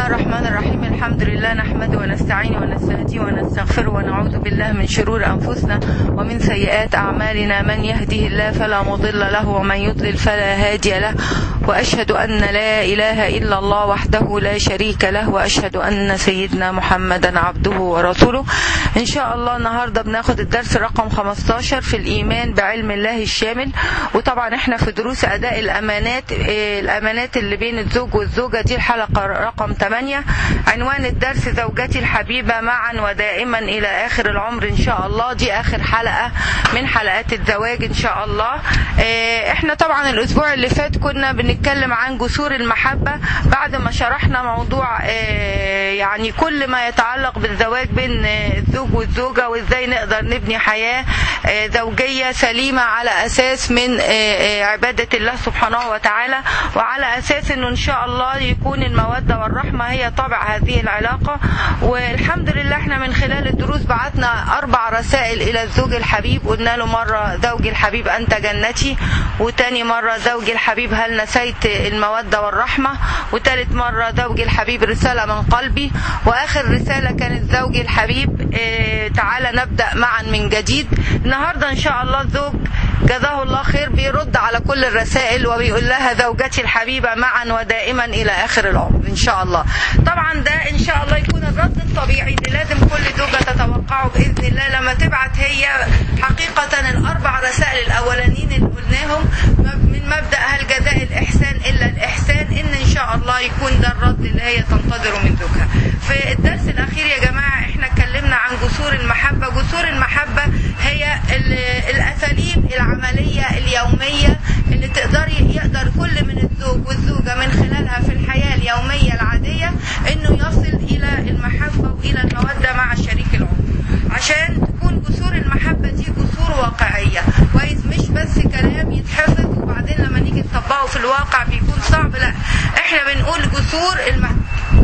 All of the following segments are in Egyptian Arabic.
الله الرحمن الرحيم الحمد لله نحمده ونستعينه ونستهديه ونستغفره ونعوذ بالله من شرور أنفسنا ومن سيئات أعمالنا من يهده الله فلا مضل له ومن يضلل فلا هادي له وأشهد أن لا إله إلا الله وحده لا شريك له وأشهد أن سيدنا محمدا عبده ورسوله إن شاء الله النهاردة بناخد الدرس رقم 15 في الإيمان بعلم الله الشامل وطبعا احنا في دروس أداء الأمانات إيه، الأمانات اللي بين الزوج والزوجة دي الحلقة رقم 8 عنوان الدرس زوجتي الحبيبة معا ودائما إلى آخر العمر إن شاء الله دي آخر حلقة من حلقات الزواج إن شاء الله إيه، احنا طبعا الأسبوع اللي فات كنا بنتكلم عن جسور المحبة بعد ما شرحنا موضوع إيه، يعني كل ما يتعلق بالزواج بين آه، الزوج والزوجة وإزاي نقدر نبني حياة آه، زوجية سليمة على أساس من آه، آه، عبادة الله سبحانه وتعالى وعلى أساس أنه إن شاء الله يكون المودة والرحمة هي طبع هذه العلاقة والحمد لله احنا من خلال الدروس بعتنا أربع رسائل إلى الزوج الحبيب قلنا له مرة زوجي الحبيب أنت جنتي وتاني مرة زوجي الحبيب هل نسيت المودة والرحمة وتالت مرة زوجي الحبيب رسالة من قلبي وآخر رسالة كانت زوجي الحبيب اه تعالى نبدأ معا من جديد النهاردة إن شاء الله الزوج جزاه الله خير بيرد على كل الرسائل وبيقول لها زوجتي الحبيبة معا ودائما إلى آخر العمر إن شاء الله طبعا ده إن شاء الله يكون الرد الطبيعي اللي لازم كل زوجة تتوقعه بإذن الله لما تبعت هي حقيقة الأربع رسائل الأولانيين اللي قلناهم من مبدأ هل جزاء الإحسان إلا الإحسان إن إن شاء الله يكون ده الرد اللي هي تنتظره من زوجها في الدرس الأخير يا جماعة إحنا اتكلمنا عن جسور المحبة جسور المحبة هي ال- الأساليب العملية اليومية اللي تقدري يقدر كل من الزوج والزوجة من خلالها في الحياة اليومية العادية إنه يصل إلى المحبة وإلى المودة مع شريك العمر عشان تكون جسور المحبة دي جسور واقعية كويس مش بس كلام يتحفظ وبعدين لما نيجي نطبقه في الواقع بيكون صعب لا احنا بنقول جسور المحبة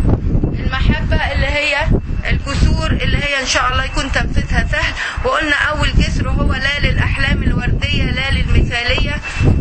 المحبة اللي هي الجسور اللي هي ان شاء الله يكون تنفيذها سهل وقلنا اول جسر هو لا للاحلام الوردية لا للمثالية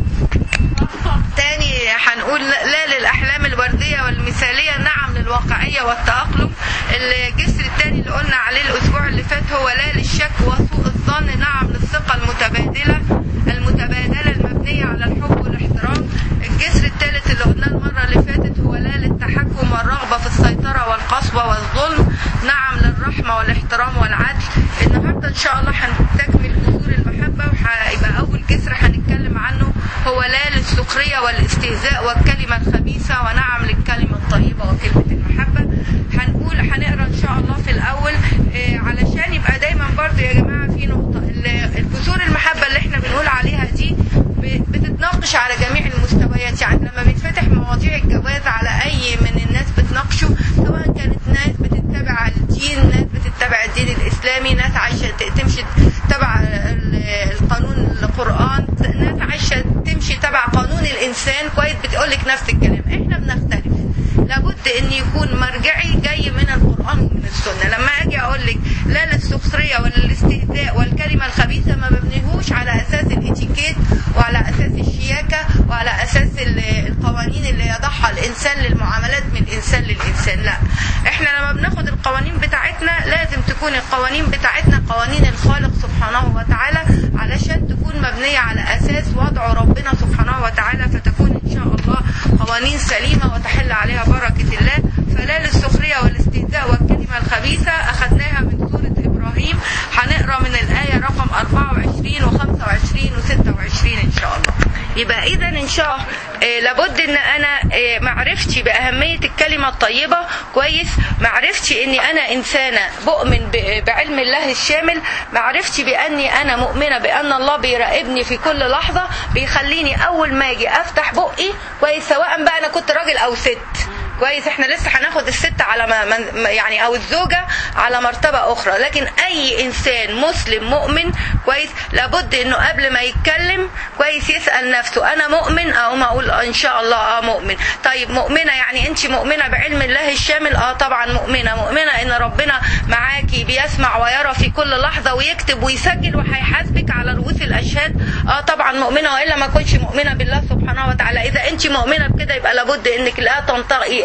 تاني هنقول لا للاحلام الوردية والمثالية نعم للواقعية والتأقلم الجسر التاني اللي قلنا عليه الاسبوع اللي فات هو لا للشك وسوء الظن نعم للثقة المتبادلة المتبادلة المبنية على الحب والاحترام الجسر الثالث اللي قلناه المرة اللي فاتت هو لا للتحكم والرغبة في السيطرة والقسوة والظلم نعم للرحمة والاحترام والعدل النهاردة ان شاء الله هنستكمل جذور المحبة وهيبقى اول جسر هنتكلم عنه هو لا للسخرية والاستهزاء والكلمة الخبيثة ونعم للكلمة الطيبة وكلمة المحبة هنقول هنقرا ان شاء الله في الاول آه، علشان يبقى دايما برضو يا جماعة في نقطة ال- الجذور المحبة اللي احنا بنقول عليها دي ب- بتتناقش على جميع المستويات يعني لما بيتفتح مواضيع الجواز على اي من الناس بتناقشه سواء كانت ناس بتتبع الدين ناس بتتبع الدين الاسلامي ناس عايشه ت- تمشي تبع ال- القانون القران ناس عايشه تمشي تبع قانون الانسان كويس بتقولك نفس الكلام احنا بنختلف لابد ان يكون مرجعي جاي من القران ومن السنه لما اجي اقول لك لا للسخريه ولا للاستهزاء والكلمه الخبيثه ما ببنيهوش على اساس الاتيكيت وعلى اساس الشياكه وعلى اساس ال- القوانين اللي يضعها الانسان للمعاملات من الانسان للانسان لا احنا لما بناخد القوانين بتاعتنا لازم تكون القوانين بتاعتنا قوانين الخالق سبحانه وتعالى علشان تكون مبنيه على اساس وضع ربنا سبحانه وتعالى فتكون ان شاء الله قوانين سليمه وتحل عليها بركه الله فلا للسخريه والاستهزاء والكلمه الخبيثه اخذناها من سوره ابراهيم هنقرا من الايه رقم 24 و25 و26 ان شاء الله يبقى اذا ان شاء الله آه، لابد ان انا آه، معرفتي باهميه الكلمه الطيبه كويس معرفتي اني انا انسانه بؤمن ب- بعلم الله الشامل معرفتي باني انا مؤمنه بان الله بيراقبني في كل لحظه بيخليني اول ما اجي افتح بقي كويس سواء بقى انا كنت راجل او ست كويس احنا لسه هناخد الست على ما ما- يعني او الزوجه على مرتبه اخرى لكن اي انسان مسلم مؤمن كويس لابد انه قبل ما يتكلم كويس يسال نفسه انا مؤمن او ما اقول ان شاء الله اه مؤمن طيب مؤمنه يعني انت مؤمنه بعلم الله الشامل اه طبعا مؤمنه مؤمنه ان ربنا معاكي بيسمع ويرى في كل لحظه ويكتب ويسجل وهيحاسبك على رؤوس الاشهاد اه طبعا مؤمنه والا ما كنتش مؤمنه بالله سبحانه وتعالى اذا انت مؤمنه بكده يبقى لابد انك لا تنطقي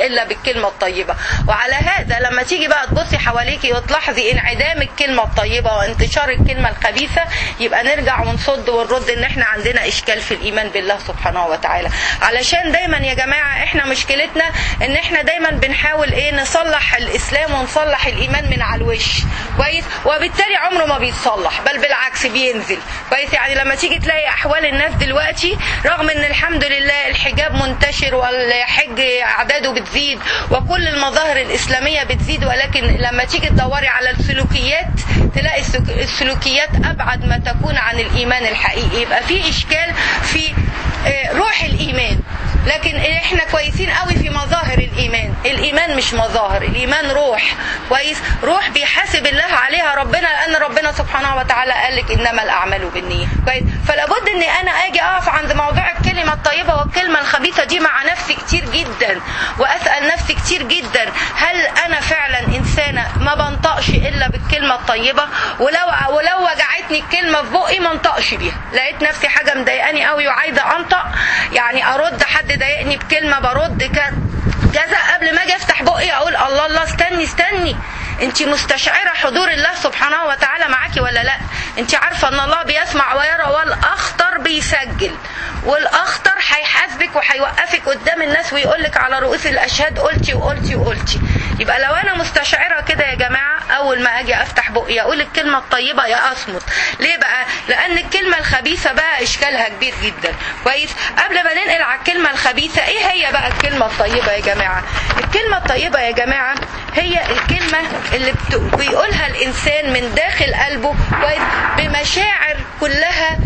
الا بالكلمه الطيبه وعلى هذا لما تيجي بقى تبصي حواليكي وتلاحظي انعدام الكلمه الطيبه وانتشار الكلمه الخبيثه يبقى نرجع ونصد ونرد ان احنا عندنا اشكال في الايمان بالله سبحانه وتعالى علشان دايما يا جماعه احنا مشكلتنا ان احنا دايما بنحاول ايه نصلح الاسلام ونصلح الايمان من على الوش كويس وبالتالي عمره ما بيتصلح بل بالعكس بينزل كويس يعني لما تيجي تلاقي احوال الناس دلوقتي رغم ان الحمد لله الحجاب منتشر والحج اعداده بتزيد وكل المظاهر الاسلاميه بتزيد ولكن لما تيجي تدوري على السلوكيات تلاقي السلوكيات ابعد ما تكون عن الايمان الحقيقي يبقى في اشكال في روح الايمان لكن احنا كويسين قوي في مظاهر الايمان الايمان مش مظاهر الايمان روح كويس روح بيحاسب الله عليها ربنا لان ربنا سبحانه وتعالى قال لك انما الاعمال بالنيه كويس فلا بد ان انا اجي اقف عند موضوع الكلمه الطيبه والكلمه الخبيثه دي مع نفسي كتير جدا واسال نفسي كتير جدا هل انا فعلا انسانه ما بنطقش الا بالكلمه الطيبه ولو ولو وجعتني الكلمه في بقي ما انطقش بيها لقيت نفسي حاجه مضايقاني قوي وعايزه انطق يعني ارد حد ضايقني بكلمه برد كذا قبل ما اجي افتح بقي اقول الله الله استني استني انت مستشعره حضور الله سبحانه وتعالى معاكي ولا لا انت عارفه ان الله بيسمع ويرى والاخطر بيسجل والاخطر هيحاسبك وهيوقفك قدام الناس ويقول لك على رؤوس الاشهاد قلتي وقلتي وقلتي يبقى لو انا مستشعره كده يا جماعه اول ما اجي افتح بقي اقول الكلمه الطيبه يا اصمت ليه بقى لان الكلمه الخبيثه بقى اشكالها كبير جدا كويس قبل ما ننقل على الكلمه الخبيثه ايه هي بقى الكلمه الطيبه يا جماعه الكلمه الطيبه يا جماعه هي الكلمه اللي بيقولها الانسان من داخل قلبه كويس بمشاعر كلها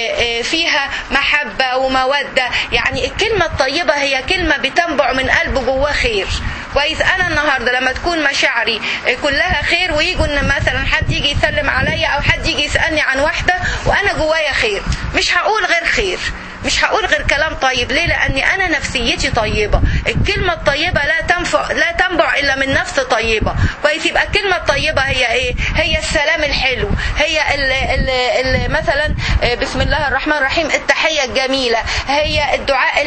فيها محبه وموده يعني الكلمه الطيبه هي كلمه بتنبع من قلب جواه خير كويس انا النهارده لما تكون مشاعري كلها خير ويجوا ان مثلا حد يجي يسلم عليا او حد يجي يسالني عن واحده وانا جوايا خير مش هقول غير خير مش هقول غير كلام طيب ليه لاني انا نفسيتي طيبه الكلمه الطيبه لا تنفع لا تنبع الا من نفس طيبه كويس يبقى الكلمه الطيبه هي ايه هي السلام الحلو هي ال ال ال مثلا بسم الله الرحمن الرحيم التحيه الجميله هي الدعاء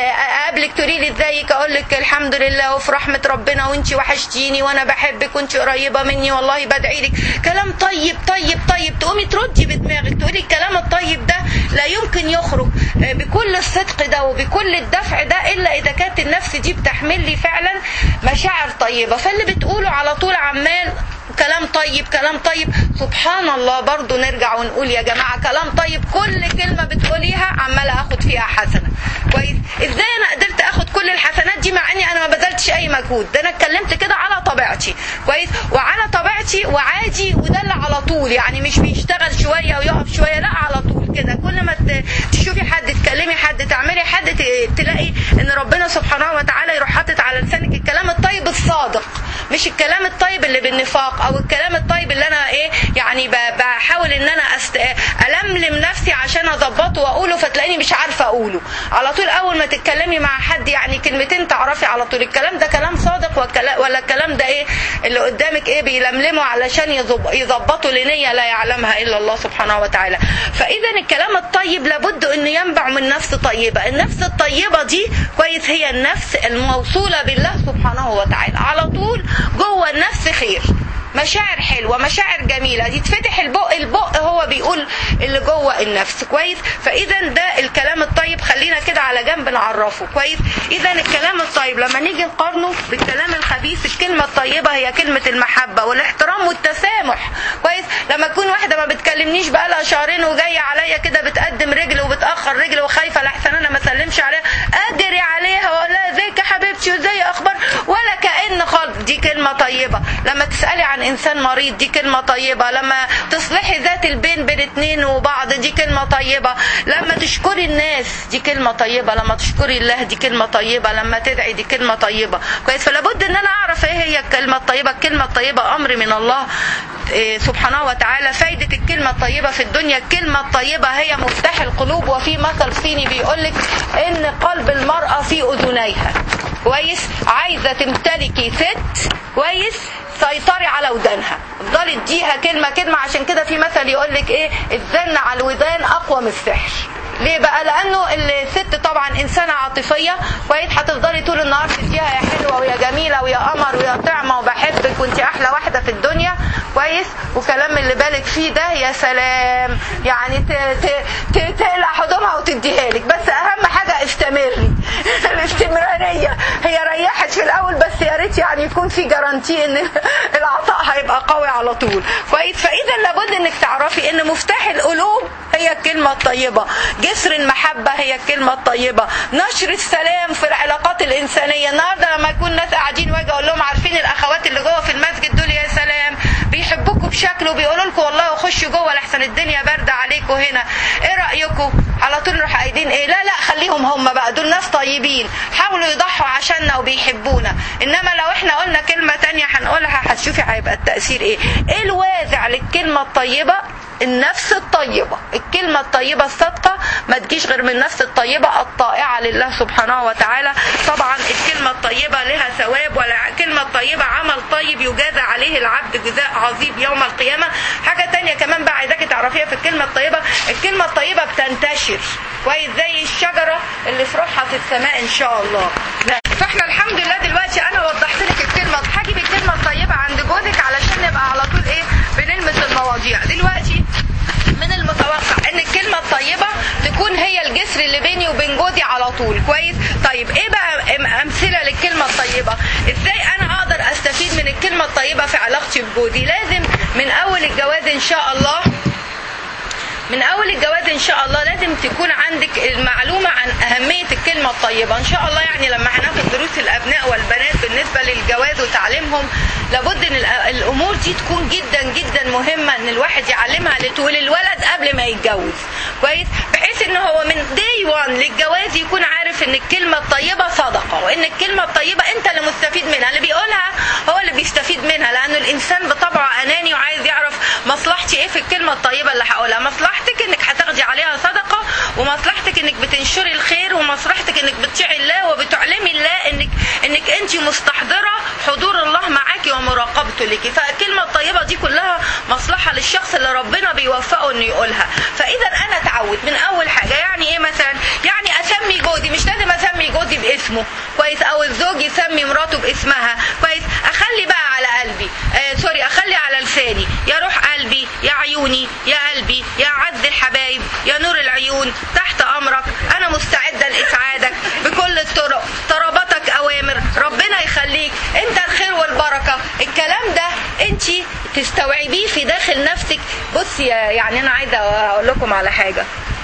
قبلك تقولي لي ازيك اقول لك الحمد لله وفي رحمه ربنا وانت وحشتيني وانا بحبك وانت قريبه مني والله بدعي لك كلام طيب طيب طيب تقومي تردي بدماغك تقولي الكلام الطيب ده لا يمكن يخرج بكل الصدق ده وبكل الدفع ده الا اذا كانت النفس دي بتحمل لي فعلا مشاعر طيبه فاللي بتقوله على طول عمال كلام طيب كلام طيب سبحان الله برضو نرجع ونقول يا جماعة كلام طيب كل كلمة بتقوليها عمالة اخد فيها حسنة كويس ازاي انا قدرت اخد كل الحسنات دي مع اني انا ما بذلتش اي مجهود ده انا اتكلمت كده على طبيعتي كويس وعلى طبيعتي وعادي وده اللي على طول يعني مش بيشتغل شوية ويقف شوية لا على طول كده كل ما تشوفي حد تكلمي حد تعملي حد تلاقي ان ربنا سبحانه وتعالى يروح حاطط على لسانك الكلام الطيب الصادق مش الكلام الطيب اللي بالنفاق او الكلام الطيب اللي انا ايه يعني بحاول ان انا أست... الملم نفسي عشان اظبطه واقوله فتلاقيني مش عارفه اقوله على طول اول ما تتكلمي مع حد يعني كلمتين تعرفي على طول الكلام ده كلام صادق ولا الكلام ده ايه اللي قدامك ايه بيلملمه علشان يظبطه لنيه لا يعلمها الا الله سبحانه وتعالى فاذا الكلام الطيب لابد انه ينبع من نفس طيبه النفس الطيبه دي كويس هي النفس الموصوله بالله سبحانه وتعالى على طول جوه النفس خير مشاعر حلوه مشاعر جميله يتفتح البق البق هو بيقول اللي جوه النفس كويس فاذا ده الكلام الطيب خلينا كده على جنب نعرفه كويس اذا الكلام الطيب لما نيجي نقارنه بالكلام الخبيث الكلمه الطيبه هي كلمه المحبه والاحترام والتسامح كويس لما تكون واحده ما بتكلمنيش بقالها شهرين وجايه عليا كده بتقدم رجل وبتاخر رجل وخايفه لحسن انا ما اسلمش عليها اجري عليها واقول لها ازيك يا حبيبتي وازاي اخبار ولا كان خالص دي كلمه طيبه لما تسالي عن انسان مريض دي كلمه طيبه لما تصلحي ذات البين بين اتنين وبعض دي كلمه طيبه لما تشكري الناس دي كلمه طيبه لما تشكري الله دي كلمه طيبه لما تدعي دي كلمه طيبه كويس فلا بد ان انا اعرف ايه هي الكلمه الطيبه الكلمه الطيبه امر من الله سبحانه وتعالى فايدة الكلمة الطيبة في الدنيا الكلمة الطيبة هي مفتاح القلوب وفي مثل صيني بيقولك ان قلب المرأة في اذنيها كويس عايزة تمتلكي ست كويس سيطري على ودانها افضلي اديها كلمة كلمة عشان كده في مثل يقولك ايه الزن على الودان اقوى من السحر ليه بقى لانه الست طبعا انسانه عاطفيه كويس هتفضلي طول النهار تديها يا حلوه ويا جميله ويا قمر ويا طعمه وبحبك وانت احلى واحده في الدنيا كويس وكلام اللي بالك فيه ده يا سلام يعني ت... ت... ت... تقلع هدومها وتديها لك بس اهم حاجه استمري الاستمراريه هي ريحت في الاول بس يا ريت يعني يكون في جارانتي ان العطاء هيبقى قوي على طول كويس فاذا لابد انك تعرفي ان مفتاح القلوب هي الكلمة الطيبة جسر المحبة هي الكلمة الطيبة نشر السلام في العلاقات الإنسانية النهاردة لما يكون ناس قاعدين واجي أقول لهم عارفين الأخوات اللي جوه في المسجد دول يا سلام بيحبوكوا بشكل وبيقولوا لكم والله خشوا جوه لحسن الدنيا باردة عليكم هنا ايه رأيكم على طول نروح قايلين ايه لا لا خليهم هم بقى دول ناس طيبين حاولوا يضحوا عشاننا وبيحبونا انما لو احنا قلنا كلمة تانية هنقولها هتشوفي هيبقى التأثير ايه ايه الوازع للكلمة الطيبة النفس الطيبة الكلمة الطيبة الصادقة ما تجيش غير من النفس الطيبة الطائعة لله سبحانه وتعالى طبعا الكلمة الطيبة لها ثواب والكلمة الطيبة عمل طيب يجازى عليه العبد جزاء عظيم يوم القيامة حاجة تانية كمان بقى عايزاكي تعرفيها في الكلمة الطيبة الكلمة الطيبة بتنتشر كويس زي الشجرة اللي في روحها في السماء ان شاء الله فاحنا الحمد لله دلوقتي انا وضحت لك الكلمة هجيب الكلمة الطيبة عند جوزك علشان نبقى على طول ايه بنلمس المواضيع دلوقتي من المتوقع ان الكلمة الطيبة تكون هي الجسر اللي بيني وبين جوزي على طول كويس طيب ايه بقى امثلة للكلمة الطيبة ازاي انا اقدر استفيد من الكلمة الطيبة في علاقتي بجوزي لازم من اول الجواز ان شاء الله من اول الجواز ان شاء الله لازم تكون عندك المعلومة عن اهمية الكلمة الطيبة ان شاء الله يعني لما هناخد دروس الابناء والبنات بالنسبة للجواز وتعليمهم لابد ان الامور دي تكون جدا جدا مهمة ان الواحد يعلمها وللولد قبل ما يتجوز كويس بحيث ان هو من دي 1 للجواز يكون عارف ان الكلمة الطيبة صدقة وان الكلمة الطيبة انت اللي مستفيد منها اللي بيقولها هو اللي بيستفيد منها لانه الانسان بطبعه اناني وعايز يعرف مصلحتي ايه في الكلمة الطيبة اللي هقولها مصلحتك انك هتاخدي عليها صدقة ومصلحتك انك بتنشري الخير ومصلحتك انك بتطيعي الله وبتعلمي الله انك انك انت مستحضرة حضور الله معاكي ومراقبته لك فالكلمة الطيبة دي كلها مصلحة للشخص اللي ربنا بيوفقه انه يقولها فاذا انا اتعود من اول حاجة يعني ايه مثلا يعني اسمي جوزي مش لازم اسمي جوزي باسمه كويس او الزوج يسمي مراته باسمها كويس اخلي بقى على قلبي آه سوري اخلي على لساني يا روح قلبي يا عيوني يا قلبي يا عز الحبايب يا نور العيون تحت امرك انا مستعدة لاسعادك بكل الطرق طلباتك اوامر ربنا يخليك انت الخير والبركة الكلام ده انت تستوعبيه في داخل نفسك بصي يعني انا عايزة اقول لكم على حاجة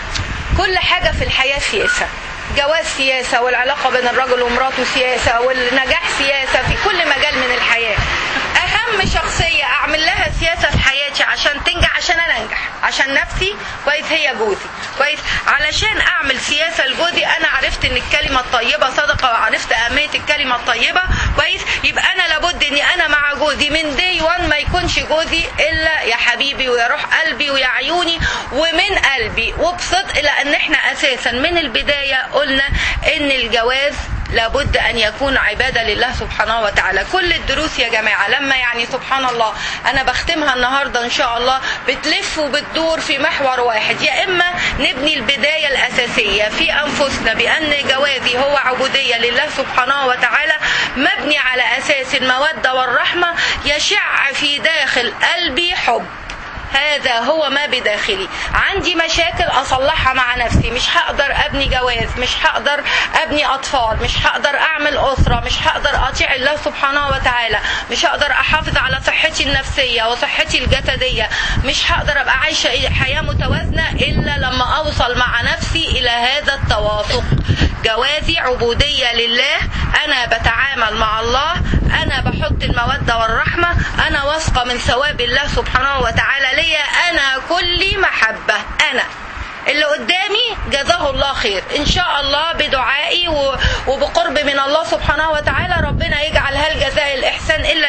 كل حاجة في الحياة سياسة جواز سياسة والعلاقة بين الرجل ومراته سياسة والنجاح سياسة في كل مجال من الحياة أهم شخصية أعمل لها سياسة في حياتي عشان تنجح عشان أنا أنجح عشان نفسي كويس هي جوزي كويس علشان أعمل سياسة لجوزي أنا عرفت إن الكلمة الطيبة صدقة وعرفت أهمية الكلمة الطيبة كويس يبقى أنا لابد إني أنا مع جوزي من دي 1 ما يكونش جوزي إلا يا حبيبي ويا روح قلبي ويا عيوني ومن قلبي وبصدق لأن إحنا أساسا من البداية قلنا إن الجواز لابد أن يكون عبادة لله سبحانه وتعالى كل الدروس يا جماعة لما يعني سبحان الله أنا بختمها النهاردة إن شاء الله بتلف وبتدور في محور واحد يا إما نبني البداية الأساسية في أنفسنا بأن جوازي هو عبودية لله سبحانه وتعالى مبني على أساس المودة والرحمة يشع في داخل قلبي حب هذا هو ما بداخلي عندي مشاكل اصلحها مع نفسي مش هقدر ابني جواز مش هقدر ابني اطفال مش هقدر اعمل اسره مش هقدر اطيع الله سبحانه وتعالى مش هقدر احافظ على صحتي النفسيه وصحتي الجسديه مش هقدر ابقى عايشه حياه متوازنه الا لما اوصل مع نفسي الى هذا التوافق جوازي عبوديه لله انا بتعامل مع الله انا بحط الموده والرحمه انا واثقه من ثواب الله سبحانه وتعالى ليا انا كلي محبه انا اللي قدامي جزاه الله خير ان شاء الله بدعائي وبقرب من الله سبحانه وتعالى ربنا يجعل هل جزاء الاحسان الا الاحسان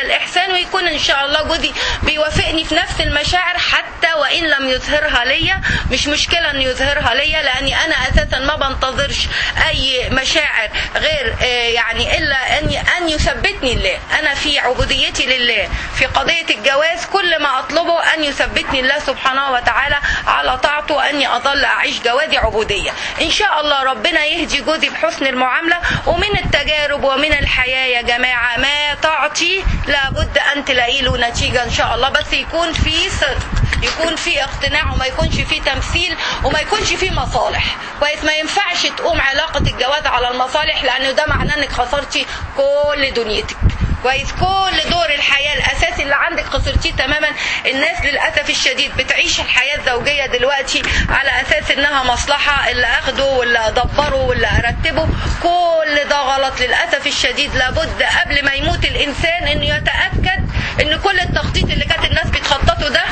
وينوي يكون ان شاء الله جوزي بيوافقني في نفس المشاعر حتى وان لم يظهرها ليا مش مشكله انه يظهرها ليا لاني انا اساسا ما بنتظرش اي مشاعر غير آه، يعني الا ان ان يثبتني الله انا في عبوديتي لله في قضيه الجواز كل ما اطلبه ان يثبتني الله سبحانه وتعالى على طاعته واني اظل اعيش جوازي عبوديه ان شاء الله ربنا يهدي جوزي بحسن المعامله ومن التجارب ومن الحياه يا جماعه ما تعطي لابد ان تلاقي له نتيجه ان شاء الله بس يكون في صدق يكون في اقتناع وما يكونش في تمثيل وما يكونش في مصالح كويس ما ينفعش تقوم علاقه الجواز على المصالح لانه ده معناه انك خسرتي كل دنيتك كويس كل دور الحياه الاساسي اللي عندك خسرتيه تماما الناس للاسف الشديد بتعيش الحياه الزوجيه دلوقتي على اساس انها مصلحه اللي اخده واللي ادبره واللي ارتبه كل ده غلط للاسف الشديد لابد قبل ما يموت الانسان انه يتاكد ان كل التخطيط اللي كانت الناس بتخططه ده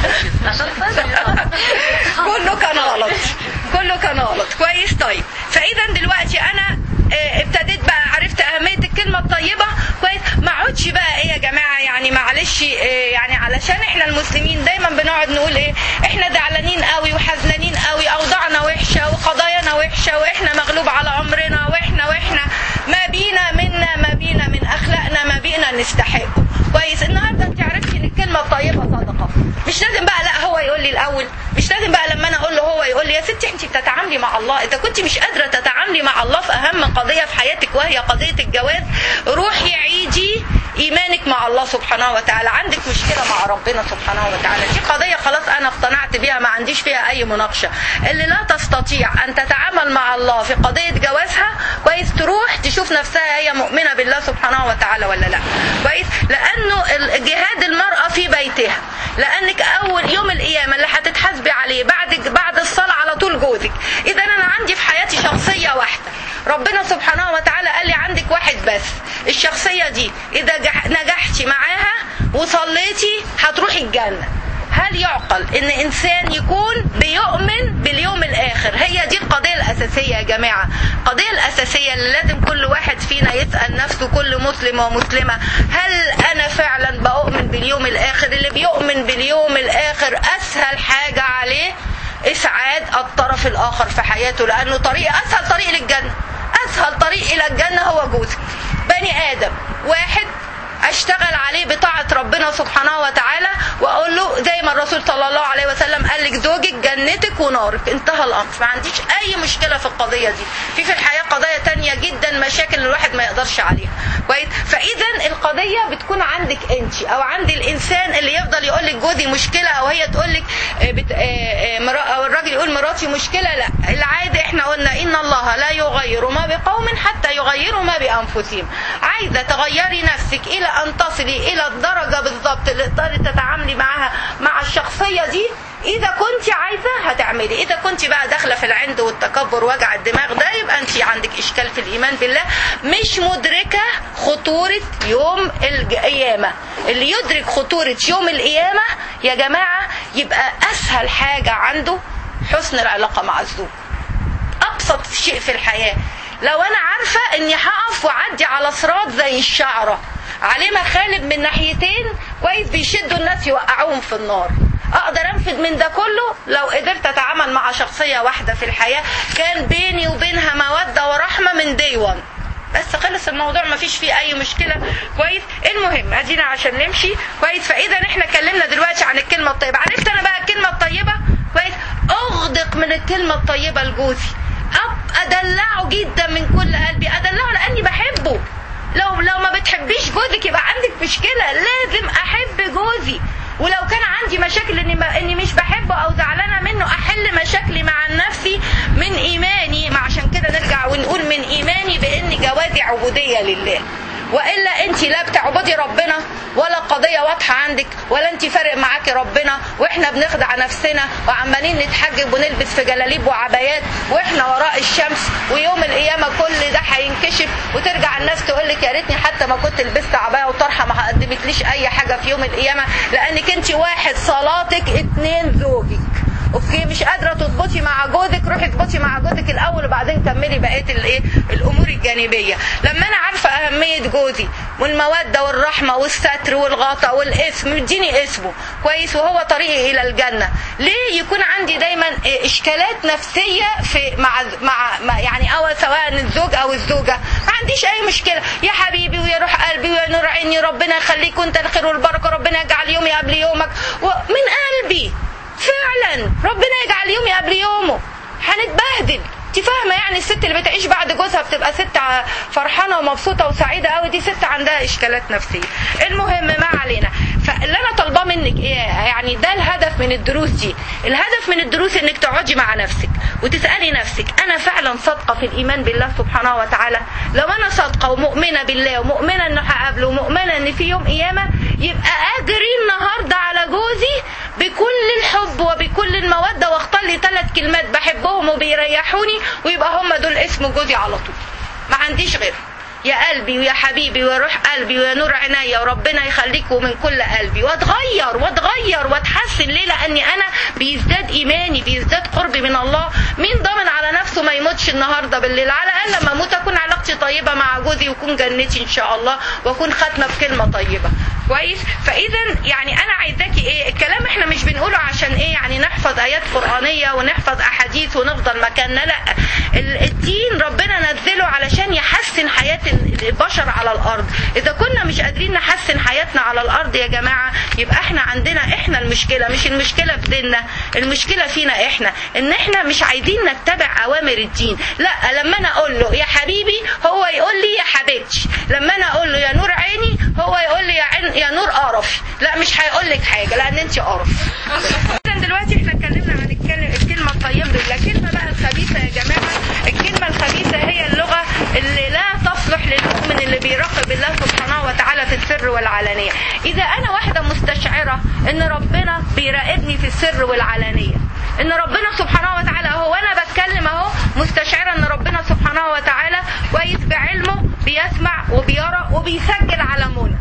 كله كان غلط كله كان غلط كويس طيب فاذا دلوقتي انا آه، ابتديت بقى عرفت اهميه الكلمه الطيبه كويس ما اقعدش بقى ايه يا جماعه يعني معلش آه، يعني علشان احنا المسلمين دايما بنقعد نقول ايه احنا زعلانين قوي وحزنانين قوي اوضاعنا وحشه وقضايانا وحشه واحنا مغلوب على امرنا واحنا واحنا ما بينا منا ما بينا من اخلاقنا ما بينا نستحقه كويس النهارده انت عرفتي ان الكلمه الطيبه صدقه مش لازم بقى لا هو يقول لي الاول مش لازم بقى لما انا اقول له هو يقول لي يا ستي انت بتتعاملي مع الله اذا كنت مش قادره تتعاملي مع الله في اهم قضيه في حياتك وهي قضيه الجواز روحي عيدي ايمانك مع الله سبحانه وتعالى عندك مشكله مع ربنا سبحانه وتعالى دي قضيه خلاص انا اقتنعت بيها ما عنديش فيها اي مناقشه اللي لا تستطيع ان تتعامل مع الله في قضيه جوازها كويس تروح تشوف نفسها هي مؤمنه بالله سبحانه وتعالى ولا لا كويس لانه ال- جهاد المراه في بيتها لانك اول يوم القيامه اللي هتتحاسبي عليه بعد بعد الصلاه على طول جوزك اذا انا عندي في حياتي شخصيه واحده ربنا سبحانه وتعالى قال لي عندك واحد بس الشخصيه دي اذا جح- نجحتي معاها وصليتي هتروحي الجنه هل يعقل ان انسان يكون بيؤمن باليوم الاخر هي دي القضيه الاساسيه يا جماعه القضيه الاساسيه اللي لازم كل واحد فينا يسال نفسه كل مسلم ومسلمه هل انا فعلا بؤمن باليوم الاخر اللي بيؤمن باليوم الاخر اسهل حاجه عليه اسعاد الطرف الاخر في حياته لانه طريق اسهل طريق للجنه اسهل طريق الى الجنه هو جوزك بني ادم واحد اشتغل عليه بطاعة ربنا سبحانه وتعالى واقول له زي ما الرسول صلى الله عليه وسلم قال لك زوجك جنتك ونارك انتهى الامر ما عنديش اي مشكلة في القضية دي في في الحياة قضايا تانية جدا مشاكل الواحد ما يقدرش عليها كويس فاذا القضية بتكون عندك انت او عند الانسان اللي يفضل يقول لك جوزي مشكلة او هي تقول لك آه، بت... آه، آه، مرا- او الراجل يقول مراتي مشكلة لا العادة احنا قلنا ان الله لا يغير ما بقوم حتى يغيروا ما بانفسهم عايزة تغيري نفسك الى ان تصلي الى الدرجة بالظبط اللي تقدري تتعاملي معاها مع الشخصية دي اذا كنت عايزة هتعملي اذا كنت بقى داخلة في العند والتكبر وجع الدماغ ده يبقى انت عندك اشكال في الايمان بالله مش مدركة خطورة يوم القيامة اللي يدرك خطورة يوم القيامة يا جماعة يبقى اسهل حاجة عنده حسن العلاقة مع الزوج ابسط شيء في الحياه لو انا عارفه اني هقف واعدي على صراط زي الشعره عليه مخالب من ناحيتين كويس بيشدوا الناس يوقعوهم في النار اقدر انفذ من ده كله لو قدرت اتعامل مع شخصيه واحده في الحياه كان بيني وبينها موده ورحمه من دي 1 بس خلص الموضوع ما فيش فيه اي مشكله كويس المهم ادينا عشان نمشي كويس فاذا احنا اتكلمنا دلوقتي عن الكلمه الطيبه عرفت انا بقى الكلمه الطيبه كويس اغدق من الكلمه الطيبه لجوزي أب ادلعه جدا من كل قلبي ادلعه لاني بحبه لو لو ما بتحبيش جوزك يبقى عندك مشكله لازم احب جوزي ولو كان عندي مشاكل اني ما اني مش بحبه او زعلانه منه احل مشاكلي مع نفسي من ايماني ما عشان كده نرجع ونقول من ايماني بان جوازي عبوديه لله والا انت لا بتعبدي ربنا ولا قضيه واضحه عندك ولا انت فارق معاكي ربنا واحنا بنخدع نفسنا وعمالين نتحجب ونلبس في جلاليب وعبايات واحنا وراء الشمس ويوم القيامه كل ده هينكشف وترجع الناس تقول لك يا ريتني حتى ما كنت لبست عبايه وطرحه ما قدمتليش اي حاجه في يوم القيامه لانك انت واحد صلاتك اتنين زوجك اوكي مش قادره تضبطي مع جوزك روحي اضبطي مع جوزك الاول وبعدين كملي بقيه الايه الامور الجانبيه لما انا عارفه اهميه جوزي والموده والرحمه والستر والغطاء والاسم اديني اسمه كويس وهو طريقي الى الجنه ليه يكون عندي دايما اشكالات نفسيه في مع مع, مع يعني او سواء الزوج او الزوجه ما عنديش اي مشكله يا حبيبي ويا روح قلبي ويا نور عيني ربنا يخليك وانت الخير والبركه ربنا يجعل يومي قبل يومك ومن قلبي فعلا ربنا يجعل يومي قبل يومه هنتبهدل انت فاهمه يعني الست اللي بتعيش بعد جوزها بتبقى ست فرحانه ومبسوطه وسعيده قوي دي ست عندها اشكالات نفسيه المهم ما علينا فاللي انا طالباه منك ايه يعني ده الهدف من الدروس دي الهدف من الدروس انك تقعدي مع نفسك وتسالي نفسك انا فعلا صادقه في الايمان بالله سبحانه وتعالى لو انا صادقه ومؤمنه بالله ومؤمنه انه هقابله ومؤمنه ان في يوم قيامه يبقى اجري النهارده على جوزي بكل الحب وبكل الموده واختار لي ثلاث كلمات بحبهم وبيريحوني ويبقى هم دول اسم جوزي على طول ما عنديش غيره يا قلبي ويا حبيبي ويا روح قلبي ويا نور عينيا وربنا يخليكم من كل قلبي واتغير واتغير واتحسن ليه لاني انا بيزداد ايماني بيزداد قربي من الله مين ضامن على نفسه ما يموتش النهارده بالليل على الاقل لما اموت اكون علاقتي طيبه مع جوزي ويكون جنتي ان شاء الله واكون ختمه بكلمه طيبه كويس فاذا يعني انا عايزاكي ايه الكلام احنا مش بنقوله عشان ايه يعني نحفظ ايات قرانيه ونحفظ احاديث ونفضل مكاننا لا الدين ربنا نزله علشان يحسن حياه البشر على الارض اذا كنا مش قادرين نحسن حياتنا على الارض يا جماعه يبقى احنا عندنا احنا المشكله مش المشكله في ديننا المشكله فينا احنا ان احنا مش عايزين نتبع اوامر الدين لا لما انا اقول له يا حبيبي هو يقول لي يا حبيبتي لما انا اقول له يا نور عيني هو يقول لي يا عين يا نور قرف لا مش هيقول لك حاجه لان انت قرف اذا دلوقتي احنا اتكلمنا عن الكلمه الطيبه الكلمه بقى الخبيثه يا جماعه الكلمه الخبيثه هي اللغه اللي لا تصلح للمؤمن اللي بيراقب الله سبحانه وتعالى في السر والعلانيه اذا انا واحده مستشعره ان ربنا بيراقبني في السر والعلانيه ان ربنا سبحانه وتعالى هو انا بتكلم اهو مستشعره ان ربنا سبحانه وتعالى كويس بعلمه بيسمع وبيرى وبيسجل على منى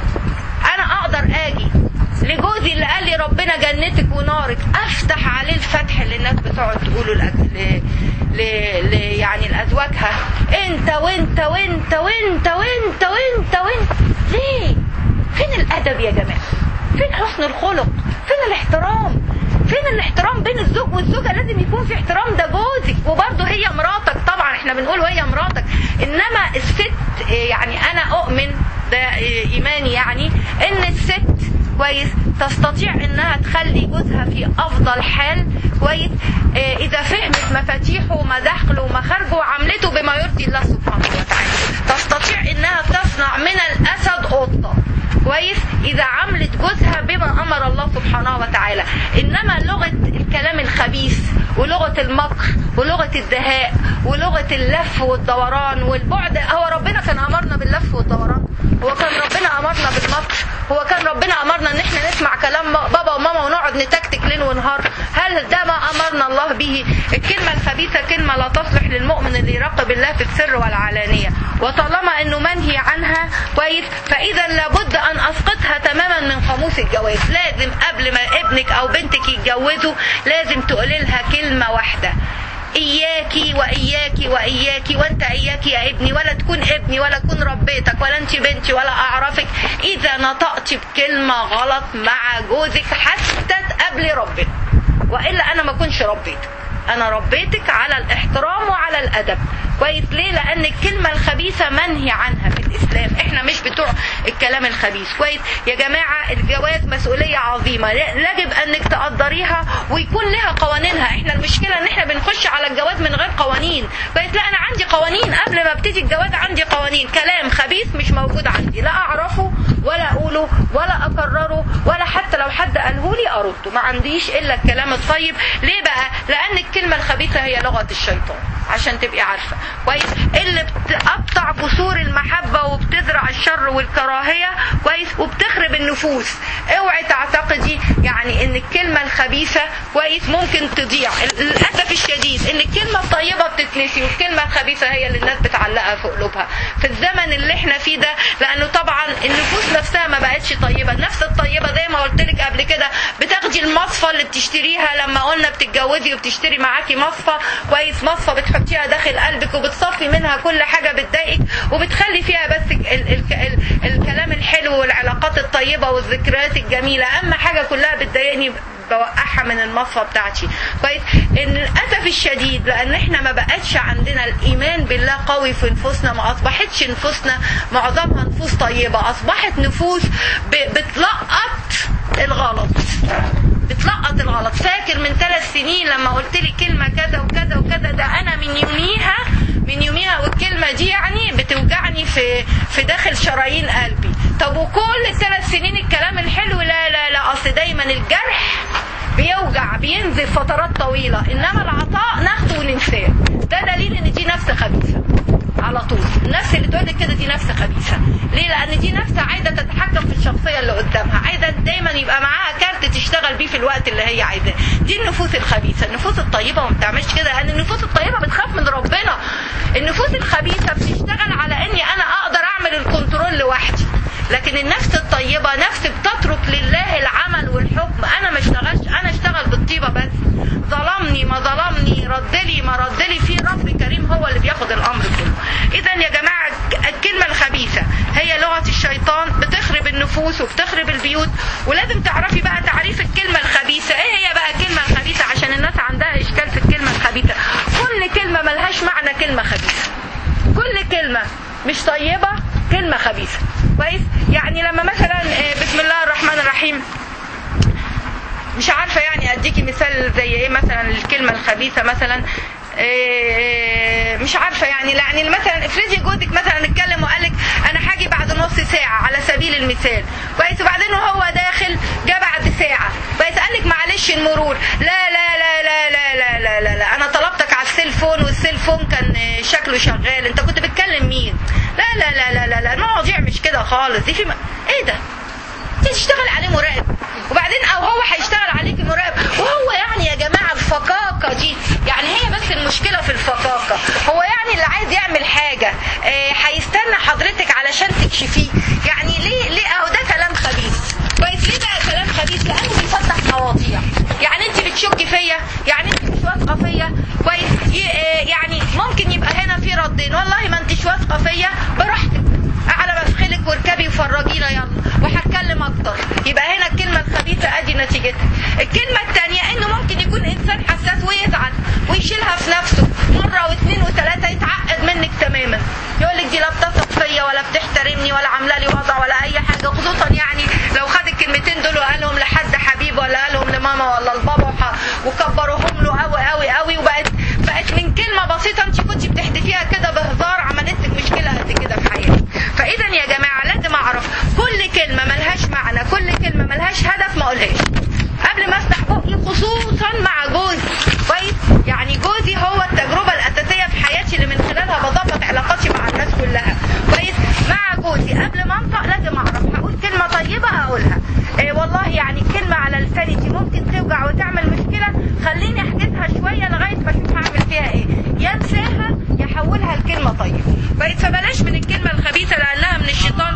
انا اقدر اجي لجوزي اللي قال لي ربنا جنتك ونارك افتح عليه الفتح اللي الناس بتقعد تقوله لأ... ل... ل... ل... يعني لازواجها انت وانت وانت وانت وانت وانت وانت ليه فين الادب يا جماعه فين حسن الخلق فين الاحترام فين الاحترام بين الزوج والزوجه لازم يكون في احترام ده جوزك وبرضه هي مراتك طبعا احنا بنقول وهي مراتك انما الست يعني انا اؤمن ده ايماني يعني ان الست كويس تستطيع انها تخلي جوزها في افضل حال كويس اه اذا فهمت مفاتيحه ومداخله ومخارجه وعملته بما يرضي الله سبحانه وتعالى تستطيع انها تصنع من الاسد قطه كويس اذا عملت جوزها بما امر الله سبحانه وتعالى انما لغه الكلام الخبيث ولغه المكر ولغه الدهاء ولغه اللف والدوران والبعد هو ربنا كان امرنا باللف والدوران هو كان ربنا امرنا بالمكر هو كان ربنا امرنا ان احنا نسمع كلام بابا وماما ونقعد نتكتك ليل ونهار هل ده ما امرنا الله به الكلمه الخبيثه كلمه لا تصلح للمؤمن اللي يراقب الله في السر والعلانيه وطالما انه منهي عنها كويس فاذا لابد ان اسقطها تماما من قاموس الجواز لازم قبل ما ابنك او بنتك يتجوزوا لازم تقولي لها كلمه واحده اياكي واياكي واياكي وانت اياكي يا ابني ولا تكون ابني ولا تكون ربيتك ولا انت بنتي ولا اعرفك اذا نطقت بكلمه غلط مع جوزك حتى تقابلي ربنا والا انا ما كنش ربيتك انا ربيتك على الاحترام وعلى الادب كويس ليه لان الكلمه الخبيثه منهي عنها في الاسلام احنا مش بتوع الكلام الخبيث كويس يا جماعه الجواز مسؤوليه عظيمه يجب انك تقدريها ويكون لها قوانينها احنا المشكله ان احنا بنخش على الجواز من غير قوانين كويس لا انا عندي قوانين قبل ما ابتدي الجواز عندي قوانين كلام خبيث مش موجود عندي لا اعرفه ولا اقوله ولا اكرره ولا حتى لو حد قاله لي ارده ما عنديش الا الكلام الطيب ليه بقى لان الكلمه الخبيثه هي لغه الشيطان عشان تبقي عارفه كويس اللي بتقطع جسور المحبه وبتزرع الشر والكراهيه كويس وبتخرب النفوس اوعي تعتقدي يعني ان الكلمه الخبيثه كويس ممكن تضيع للاسف الشديد ان الكلمه الطيبه بتتنسي والكلمه الخبيثه هي اللي الناس بتعلقها في قلوبها في الزمن اللي احنا فيه ده لانه طبعا النفوس نفسها ما بقتش طيبه النفس الطيبه زي ما قلت لك قبل كده بتاخدي المصفى اللي بتشتريها لما قلنا بتتجوزي وبتشتري معاكي مصفى كويس مصفى بتحطيها داخل قلبك وبتصفي منها كل حاجه بتضايقك وبتخلي فيها بس ال ال ال الكلام الحلو والعلاقات الطيبه والذكريات الجميله اما حاجه كلها بتضايقني بوقعها من المصفى بتاعتي كويس ان للاسف الشديد لان احنا ما بقتش عندنا الايمان بالله قوي في نفوسنا ما اصبحتش نفوسنا معظمها نفوس طيبه اصبحت نفوس بتلقط الغلط بتلقط الغلط فاكر من ثلاث سنين لما قلت لي كلمه كذا وكذا وكذا ده انا من يوميها من يوميها والكلمه دي يعني بتوجعني في في داخل شرايين قلبي طب وكل الثلاث سنين الكلام الحلو لا لا لا اصل دايما الجرح بيوجع بينزل فترات طويله انما العطاء ناخده وننساه ده دليل ان دي نفس خبيثه على طول النفس اللي تقول لك كده دي نفس خبيثه ليه لان دي نفس عايزه تتحكم في الشخصيه اللي قدامها عايزه دايما يبقى معاها كارت تشتغل بيه في الوقت اللي هي عايزاه دي النفوس الخبيثه النفوس الطيبه ما بتعملش كده لان النفوس الطيبه بتخاف من ربنا النفوس الخبيثه بتشتغل على اني انا اقدر اعمل الكنترول لوحدي لكن النفس الطيبه نفس بتترك لله العمل والحكم انا ما اشتغلش انا اشتغل بالطيبه بس ظلمني ما ظلمني رد لي ما رد لي في رب كريم هو اللي بياخد الامر كله اذا يا جماعه الكلمه الخبيثه هي لغه الشيطان بتخرب النفوس وبتخرب البيوت ولازم تعرفي بقى تعريف الكلمه الخبيثه ايه هي بقى الكلمه الخبيثه عشان الناس عندها اشكال في الكلمه الخبيثه كل كلمه ملهاش معنى كلمه خبيثه كل كلمه مش طيبه كلمه خبيثه كويس يعني لما مثلا بسم الله الرحمن الرحيم مش عارفه يعني اديكي مثال زي ايه مثلا الكلمه الخبيثه مثلا إيه مش عارفه يعني يعني مثلا افرضي جوزك مثلا اتكلم وقال لك انا هاجي بعد نص ساعه على سبيل المثال كويس وبعدين وهو داخل جه بعد ساعه كويس قال لك معلش المرور لا لا لا لا لا لا لا لا, لا. انا طلبتك على السيلفون والسيلفون كان شكله شغال انت كنت بتكلم مين لا لا لا لا لا, لا. المواضيع مش كده خالص دي في م... ايه ده تشتغل عليه مراقب وبعدين او هو هيشتغل عليك مراقب وهو يعني يا جماعه الفقاقه دي يعني هي بس المشكله في الفقاقه هو يعني اللي عايز يعمل حاجه هيستنى آه حضرتك علشان تكشفيه يعني ليه ليه اهو ده كلام خبيث كويس ليه بقى كلام خبيث لانه بيفتح مواضيع يعني انت بتشكي فيا يعني انت مش واثقه فيا كويس يعني ممكن يبقى هنا في ردين والله ما انتش واثقه فيا براحتك على مفخلك واركبي وفرجينا يلا وهتكلم اكتر يبقى هنا الكلمه الخبيثه ادي نتيجتها الكلمه الثانيه انه ممكن يكون انسان حساس ويزعل ويشيلها في نفسه مره واثنين وثلاثه يتعقد منك تماما يقول لك دي لا بتثق فيا ولا بتحترمني ولا عامله لي وضع ولا اي حاجه خصوصا يعني لو خد الكلمتين دول وقالهم لحد حبيب ولا قالهم لماما ولا لبابا وكبرهم له قوي قوي قوي وبقت بقت من كلمه بسيطه انت كنت بتحدفيها كده بهزار عملت لك مشكله قد كده في حياتك فاذا يا جماعه لازم اعرف كل كلمه ملهاش معنى كل كلمه ملهاش هدف ما اقولهاش قبل ما افتح بقي خصوصا مع جوزي كويس يعني جوزي هو التجربه الاساسيه في حياتي اللي من خلالها بظبط علاقاتي مع الناس كلها كويس مع جوزي قبل ما انطق لازم اعرف هقول كلمه طيبه هقولها إيه والله يعني كلمه على لساني دي ممكن توجع وتعمل مشكله خليني احجزها شويه لغايه ما اشوف هعمل فيها ايه يا انساها يحولها لكلمه طيبه كويس فبلاش من الكلمه الخبيثه لانها من الشيطان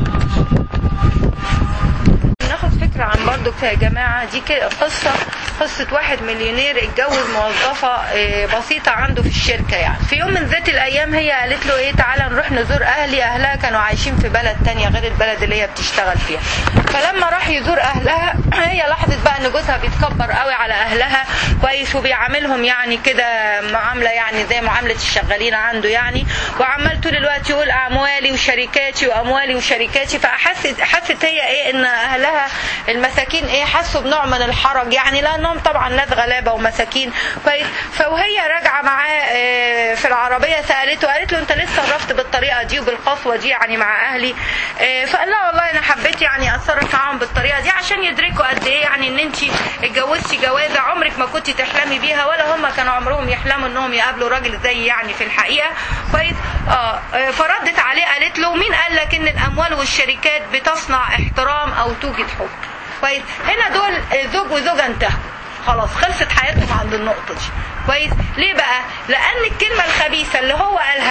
ناخد فكره عن برضو يا جماعه دي كده قصه قصة واحد مليونير اتجوز موظفة بسيطة عنده في الشركة يعني في يوم من ذات الأيام هي قالت له إيه تعالى نروح نزور أهلي أهلها كانوا عايشين في بلد تانية غير البلد اللي هي بتشتغل فيها فلما راح يزور أهلها هي لاحظت بقى إن جوزها بيتكبر قوي على أهلها كويس وبيعاملهم يعني كده معاملة يعني زي معاملة الشغالين عنده يعني وعمال طول الوقت يقول أموالي وشركاتي وأموالي وشركاتي فحست حست هي إيه إن أهلها المساكين إيه حسوا بنوع من الحرج يعني لأنهم طبعا ناس غلابة ومساكين كويس فوهي راجعة معاه في العربية سألته قالت له أنت ليه اتصرفت بالطريقة دي وبالقسوة دي يعني مع أهلي فقال لها والله أنا حبيت يعني أتصرف معاهم بالطريقة دي عشان يدركوا قد إيه يعني إن أنت اتجوزتي جوازة عمرك ما كنت تحلمي بيها ولا هم كانوا عمرهم يحلموا إنهم يقابلوا راجل زي يعني في الحقيقة كويس اه فردت عليه قالت له مين قال لك إن الأموال والشركات بتصنع احترام أو توجد حب كويس هنا دول زوج وزوجة انتهوا خلاص خلصت حياتهم عند النقطة دي كويس ليه بقى لأن الكلمة الخبيثة اللي هو قالها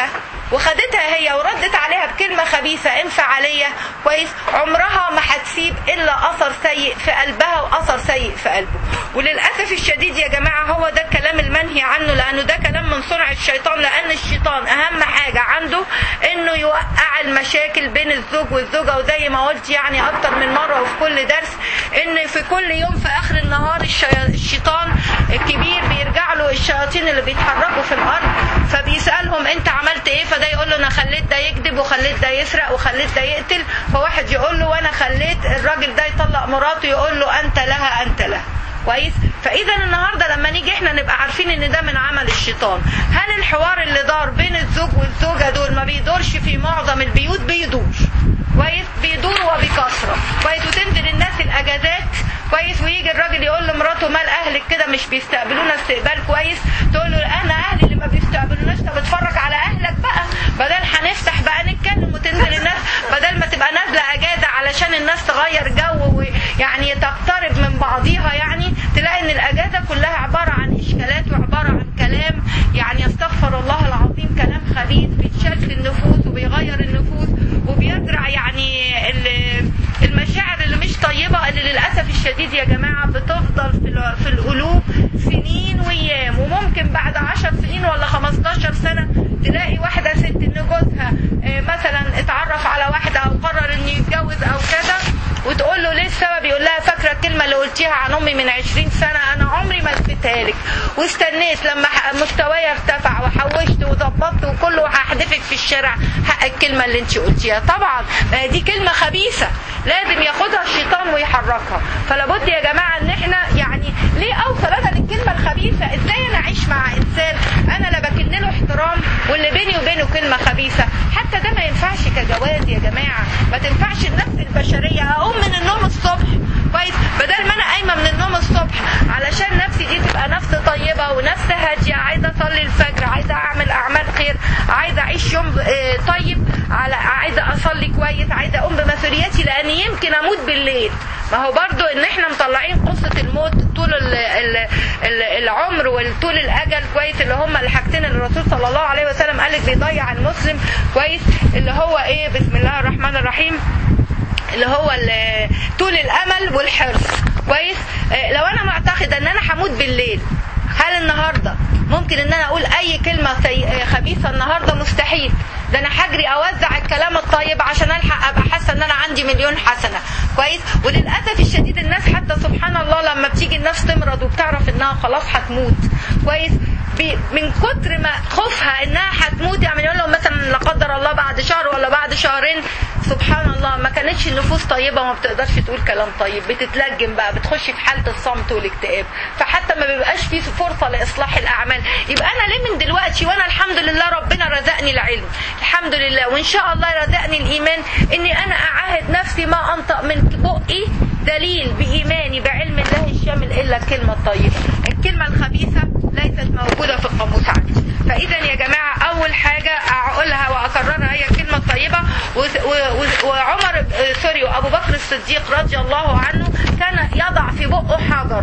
وخدتها هي وردت عليها بكلمه خبيثه انفعاليه كويس عمرها ما هتسيب الا اثر سيء في قلبها واثر سيء في قلبه وللاسف الشديد يا جماعه هو ده الكلام المنهي عنه لانه ده كلام من صنع الشيطان لان الشيطان اهم حاجه عنده انه يوقع المشاكل بين الزوج والزوجه وزي ما قلت يعني اكتر من مره وفي كل درس ان في كل يوم في اخر النهار الشي- الشيطان الكبير بيرجع له الشياطين اللي بيتحركوا في الارض فبيسالهم انت عملت ايه فده يقول له انا خليت ده يكذب وخليت ده يسرق وخليت ده يقتل فواحد يقول له وانا خليت الراجل ده يطلق مراته يقول له انت لها انت لها كويس فاذا النهارده لما نيجي احنا نبقى عارفين ان ده من عمل الشيطان هل الحوار اللي دار بين الزوج والزوجه دول ما بيدورش في معظم البيوت بيدور كويس بيدور وبكثره كويس وتنزل الناس الاجازات كويس ويجي الراجل يقول لمراته مال اهلك كده مش بيستقبلونا استقبال كويس تقول له انا اهلي اللي ما بيستقبلوناش طب اتفرج على اهلك بقى بدل هنفتح بقى نتكلم وتنزل الناس بدل ما تبقى نازله اجازه علشان الناس تغير جو ويعني تقترب من بعضيها يعني تلاقي ان الاجازه كلها عباره عن اشكالات وعباره عن كلام يعني استغفر الله العظيم كلام خبيث بيتشد النفوس وبيغير النفوس وبيزرع يعني ال- المشاعر اللي مش طيبه اللي للاسف الشديد يا جماعه بتفضل في ال- في القلوب سنين وايام وممكن بعد 10 سنين ولا 15 سنه تلاقي واحده ست ان جوزها آه، مثلا اتعرف على واحده او قرر انه يتجوز او كذا وتقول له ليه السبب يقول لها فاكره الكلمه اللي قلتيها عن امي من 20 سنه انا عمري ما اديتها لك واستنيت لما ح- مستواي ارتفع وحوشت وظبطت وكله هحدفك في الشارع حق الكلمه اللي انت قلتيها طبعا ما هي دي كلمه خبيثه لازم ياخدها الشيطان ويحركها فلابد يا جماعه ان احنا يعني ليه اوصل انا للكلمه الخبيثه ازاي انا اعيش مع انسان انا لا بكن له احترام واللي بيني وبينه كلمه خبيثه حتى ده ما ينفعش كجواز يا جماعه ما تنفعش النفس البشريه اقوم من النوم الصبح كويس بدل ما انا قايمه من النوم الصبح علشان نفسي دي تبقى نفس طيبه ونفس هاديه عايزه اصلي الفجر عايزه اعمل اعمال خير عايزه اعيش يوم آه، طيب على عايزه اصلي كويس عايزه اقوم بمسؤولياتي لان يمكن اموت بالليل ما هو برضو ان احنا مطلعين قصه الموت طول ال ال ال العمر وطول الاجل كويس اللي هم الحاجتين اللي الرسول صلى الله عليه وسلم قال لك بيضيع المسلم كويس اللي هو ايه بسم الله الرحمن الرحيم اللي هو ال- طول الامل والحرص كويس آه، لو انا معتقده ان انا هموت بالليل هل النهارده ممكن ان انا اقول اي كلمه سي... آه، خبيثه النهارده مستحيل ده انا هجري اوزع الكلام الطيب عشان الحق ابقى حاسه ان انا عندي مليون حسنه كويس وللاسف الشديد الناس حتى سبحان الله لما بتيجي الناس تمرض وبتعرف انها خلاص هتموت كويس بي- من كتر ما خوفها انها هتموت يعني يقول لهم مثلا لا قدر الله بعد شهر ولا بعد شهرين سبحان الله ما كانتش النفوس طيبه وما بتقدرش تقول كلام طيب بتتلجم بقى بتخش في حاله الصمت والاكتئاب فحتى ما بيبقاش في فرصه لاصلاح الاعمال يبقى انا ليه من دلوقتي وانا الحمد لله ربنا رزقني العلم الحمد لله وان شاء الله رزقني الايمان اني انا اعاهد نفسي ما انطق من بقي دليل بايماني بعلم الله الشامل الا الكلمه الطيبه الكلمه الخبيثه ليست موجوده في القاموس عندي فاذا يا جماعه اول حاجه اقولها واكررها هي الكلمه الطيبه و- و- و- وعمر ب- سوري وابو بكر الصديق رضي الله عنه كان يضع في بقه حجر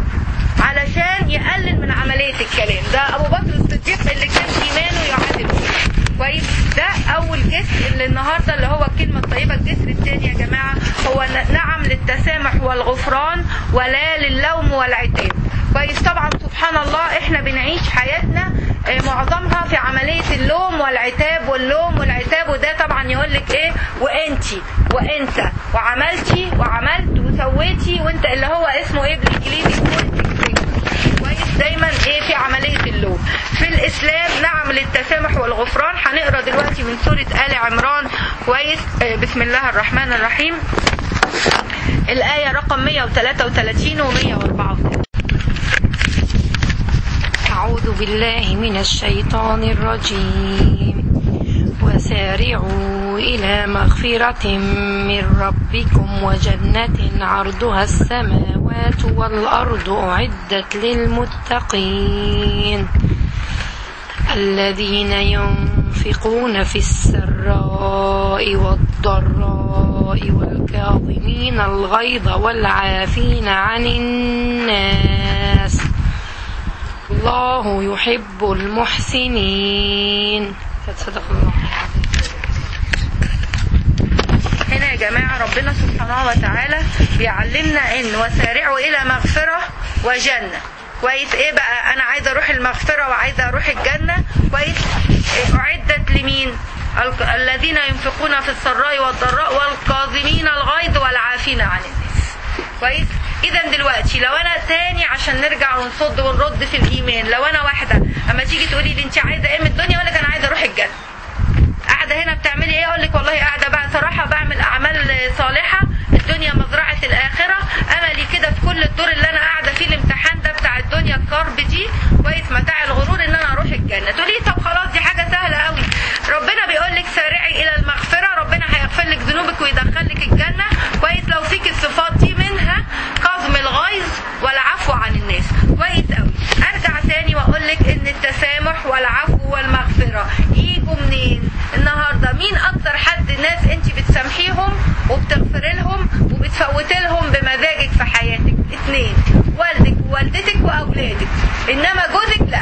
علشان يقلل من عمليه الكلام ده ابو بكر الصديق اللي كان ايمانه يعادل كويس ده اول جسر اللي النهارده اللي هو الكلمه الطيبه الجسر الثاني يا جماعه هو ن- نعم للتسامح والغفران ولا للوم والعتاب كويس طبعا سبحان الله احنا بنعيش حياتنا آه، معظمها في عمليه اللوم والعتاب واللوم والعتاب وده طبعا يقول لك ايه وانتي وانت وعملتي وعملت وسويتي وانت اللي هو اسمه ايه بالانجليزي كويس دايما ايه في عمليه اللوم في الاسلام نعم للتسامح والغفران هنقرا دلوقتي من سوره ال عمران كويس آه، بسم الله الرحمن الرحيم الايه رقم 133 و 134 أعوذ بالله من الشيطان الرجيم وسارعوا إلى مغفرة من ربكم وجنة عرضها السماوات والأرض أعدت للمتقين الذين ينفقون في السراء والضراء والكاظمين الغيظ والعافين عن الناس الله يحب المحسنين صدق الله العظيم ربنا سبحانه وتعالى بيعلمنا ان وسارعوا الى مغفرة وجنة كويس ايه بقى انا عايزه اروح المغفره وعايزه اروح الجنه كويس إيه اعدت لمين ال- الذين ينفقون في السراء والضراء والكاظمين الغيظ والعافين عن الناس كويس اذا دلوقتي لو انا تاني عشان نرجع ونصد ونرد في الايمان لو انا واحده اما تيجي تقولي لي انت عايزه ايه من الدنيا اقول لك انا عايزه اروح الجنه قاعده هنا بتعملي ايه اقول لك والله قاعده بقى صراحه بعمل اعمال صالحه الدنيا مزرعه الاخره املي كده في كل الدور اللي انا قاعده فيه الامتحان ده بتاع الدنيا الكرب دي كويس متاع الغرور ان انا اروح الجنه تقولي طب خلاص دي حاجه سهله قوي ربنا بيقول لك سارعي الى المغفره ربنا هيغفر لك ذنوبك ويدخلك الجنه كويس لو فيك الصفات دي منها كظم الغيظ والعفو عن الناس كويس قوي ارجع تاني واقول لك ان التسامح والعفو والمغفره يجوا منين النهارده مين اكتر حد ناس انت بتسامحيهم وبتغفر لهم وبتفوت لهم بمزاجك في حياتك اتنين والدك ووالدتك واولادك انما جوزك لا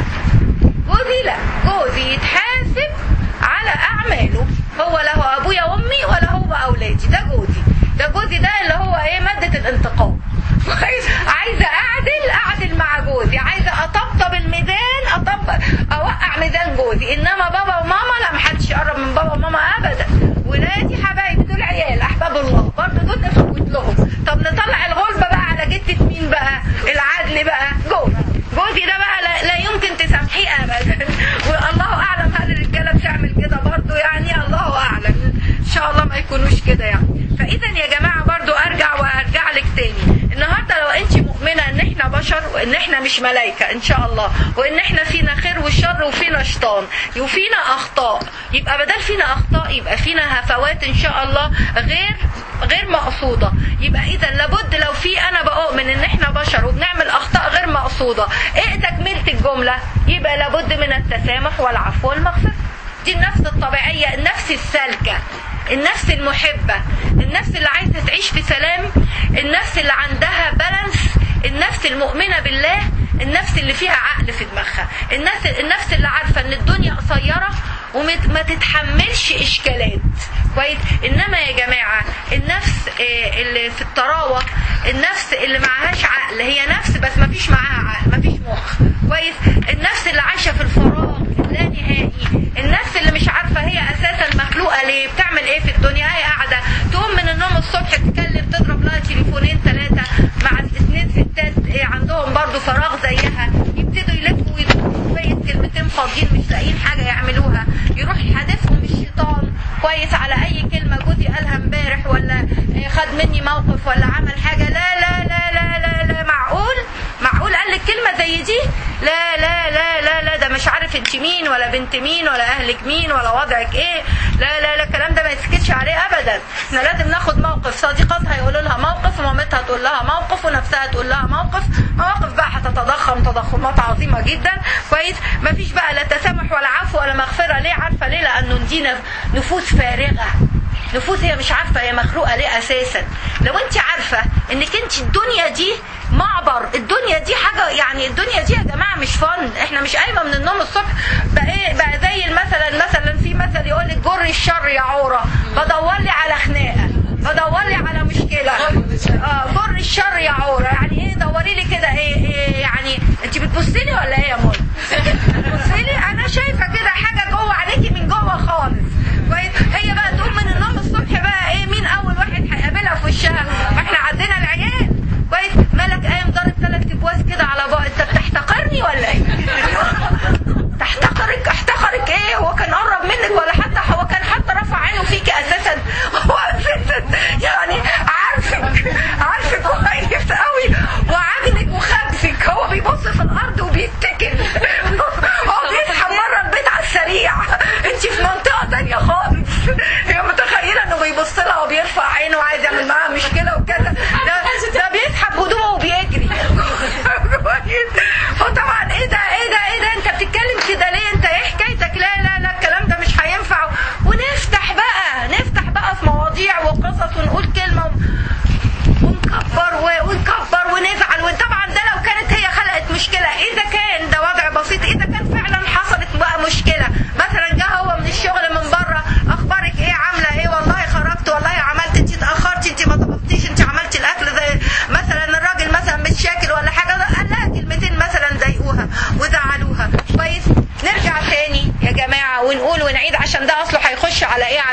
جوزي لا جوزي يتحاسب على اعماله هو لا هو ابويا وامي ولا هو اولادي ده جوزي ده جوزي ده اللي هو ايه ماده الانتقام كويس عايزه اعدل اعدل مع جوزي عايزه اطبطب الميزان اطبق اوقع ميزان جوزي انما بابا وماما لا محدش يقرب من بابا وماما ابدا ولادي حبايبي دول عيال احباب الله برضه دول نفوت لهم طب نطلع الغلبه بقى على جتة مين بقى العدل بقى جوزي جوزي ده بقى لا, لا يمكن تسامحيه ابدا والله اعلم هل الرجاله بتعمل كده برضه يعني الله اعلم ان شاء الله ما يكونوش كده يعني فاذا يا جماعه برضو ارجع وارجع لك تاني النهارده لو انت مؤمنه ان احنا بشر وان احنا مش ملائكه ان شاء الله وان احنا فينا خير وشر وفينا شيطان وفينا اخطاء يبقى بدل فينا اخطاء يبقى فينا هفوات ان شاء الله غير غير مقصوده يبقى اذا لابد لو في انا بؤمن ان احنا بشر وبنعمل اخطاء غير مقصوده ايه تكمله الجمله يبقى لابد من التسامح والعفو والمغفره دي النفس الطبيعيه النفس السالكه النفس المحبة النفس اللي عايزة تعيش في سلام النفس اللي عندها بالانس النفس المؤمنة بالله النفس اللي فيها عقل في دماغها النفس, النفس اللي عارفة ان الدنيا قصيرة وما تتحملش اشكالات كويس انما يا جماعة النفس اللي في الطراوة النفس اللي معهاش عقل هي نفس بس ما فيش معاها عقل ما فيش مخ كويس النفس اللي عايشة في الفراغ لا نهائي النفس اللي مش عارفة هي اساسا مخلوقة ليه بتعمل ايه في الدنيا هي قاعدة تقوم من النوم الصبح تتكلم تضرب لها تليفونين ثلاثة مع اثنين ستات عندهم برضو فراغ زيها يبتدوا يلفوا ويدوروا كويس كلمتين فاضيين مش لاقيين حاجة يعملوها يروح يحادفهم الشيطان كويس على اي كلمة جوزي قالها امبارح ولا خد مني موقف ولا عمل حاجة لا لا لا لا لا, لا معقول معقول قال لك كلمة زي دي لا لا لا لا لا ده مش عارف انت مين ولا بنت مين ولا اهلك مين ولا وضعك ايه لا لا لا الكلام ده ما يسكتش عليه ابدا احنا لازم ناخد موقف صديقاتها يقولوا لها موقف ومامتها تقول لها موقف ونفسها تقول لها موقف مواقف بقى هتتضخم تضخمات عظيمه جدا كويس ما فيش بقى لا تسامح ولا عفو ولا مغفره ليه عارفه ليه لانه دي نفوس فارغه نفوس هي مش عارفه هي مخلوقه ليه اساسا لو انت عارفه انك انت الدنيا دي معبر الدنيا دي حاجه يعني الدنيا دي يا جماعه مش فن احنا مش قايمه من النوم الصبح بقى ايه بقى زي مثلا مثلا في مثل يقول لك جر الشر يا عوره بدور لي على خناقه بدور لي على مشكله اه جر الشر يا عوره يعني ايه دوري لي كده ايه, ايه يعني انت بتبصي لي ولا ايه يا منى بتبصي لي انا شايفه كده حاجه جوه عليكي من جوه خالص كويس هي بقى تقوم من النوم الصبح بقى ايه مين اول واحد هيقابلها في وشها احنا عدينا العيال كويس مالك قايم ضارب ثلاث ابواس كده على بقى انت بتحتقرني ولا ايه تحتقرك احتقرك ايه هو كان قرب منك ولا حتى هو كان حتى رفع عينه فيكي اساسا هو اساسا يعني عارفك عارفك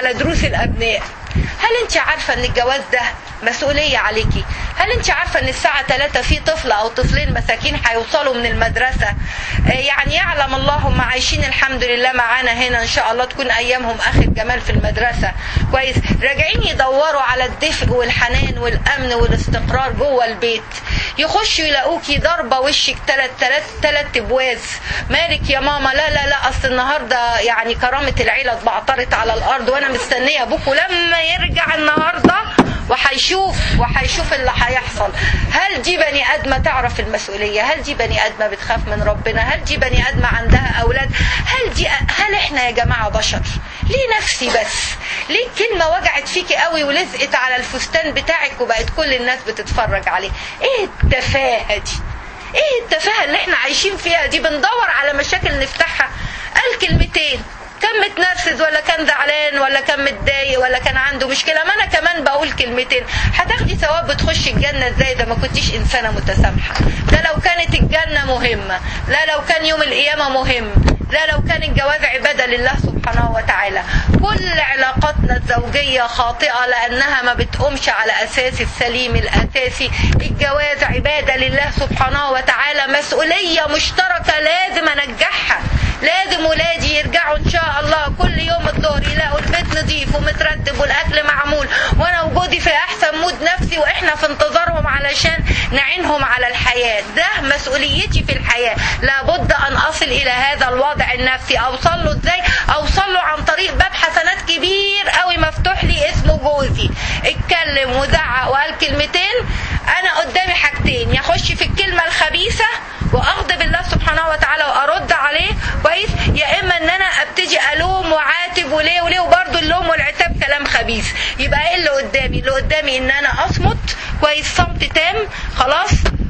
على دروس الابناء هل انت عارفه ان الجواز ده مسؤوليه عليكي هل انت عارفه ان الساعه 3 في طفل او طفلين مساكين هيوصلوا من المدرسه آه، يعني يعلم الله هم عايشين الحمد لله معانا هنا ان شاء الله تكون ايامهم اخر جمال في المدرسه كويس راجعين يدوروا على الدفء والحنان والامن والاستقرار جوه البيت يخشوا يلاقوكي ضربه وشك ثلاث ثلاث ثلاث ابواز مالك يا ماما لا لا لا اصل النهارده يعني كرامه العيله اتبعترت على الارض وانا مستنيه ابوكوا لما يرجع النهارده وهيشوف وهيشوف اللي هيحصل هل دي بني ادمه تعرف المسؤوليه هل دي بني ادمه بتخاف من ربنا هل دي بني ادمه عندها اولاد هل دي هل احنا يا جماعه بشر ليه نفسي بس ليه كلمه وجعت فيكي قوي ولزقت على الفستان بتاعك وبقت كل الناس بتتفرج عليه ايه التفاهه دي ايه التفاهه اللي احنا عايشين فيها دي بندور على مشاكل نفتحها قال كلمتين كان متنرفز ولا كان زعلان ولا كان متضايق ولا كان عنده مشكله ما انا كمان بقول كلمتين هتاخدي ثواب بتخشي الجنه ازاي ده ما كنتيش انسانه متسامحه ده لو كانت الجنه مهمه لا لو كان يوم القيامه مهم لا لو كان الجواز عباده لله سبحانه وتعالى كل علاقاتنا الزوجيه خاطئه لانها ما بتقومش على اساس السليم الاساسي الجواز عباده لله سبحانه وتعالى مسؤوليه مشتركه لازم انجحها لازم ولادي يرجعوا ان شاء الله كل يوم الظهر يلاقوا البيت نظيف ومترتب والاكل معمول وانا وجودي في احسن مود نفسي واحنا في انتظارهم علشان نعينهم على الحياه ده مسؤوليتي في الحياه لابد ان اصل الى هذا الوضع النفسي اوصل له ازاي اوصل له عن طريق باب حسنات كبير قوي مفتوح لي اسمه جوزي اتكلم وزعق وقال كلمتين انا قدامي حاجتين يخش في الكلمه الخبيثه واغضب الله سبحانه وتعالى وارد عليه كويس يا اما ان انا ابتدي الوم وعاتب وليه وليه وبرده اللوم والعتاب كلام خبيث يبقى ايه اللي قدامي اللي قدامي ان انا اصمت كويس صمت تام خلاص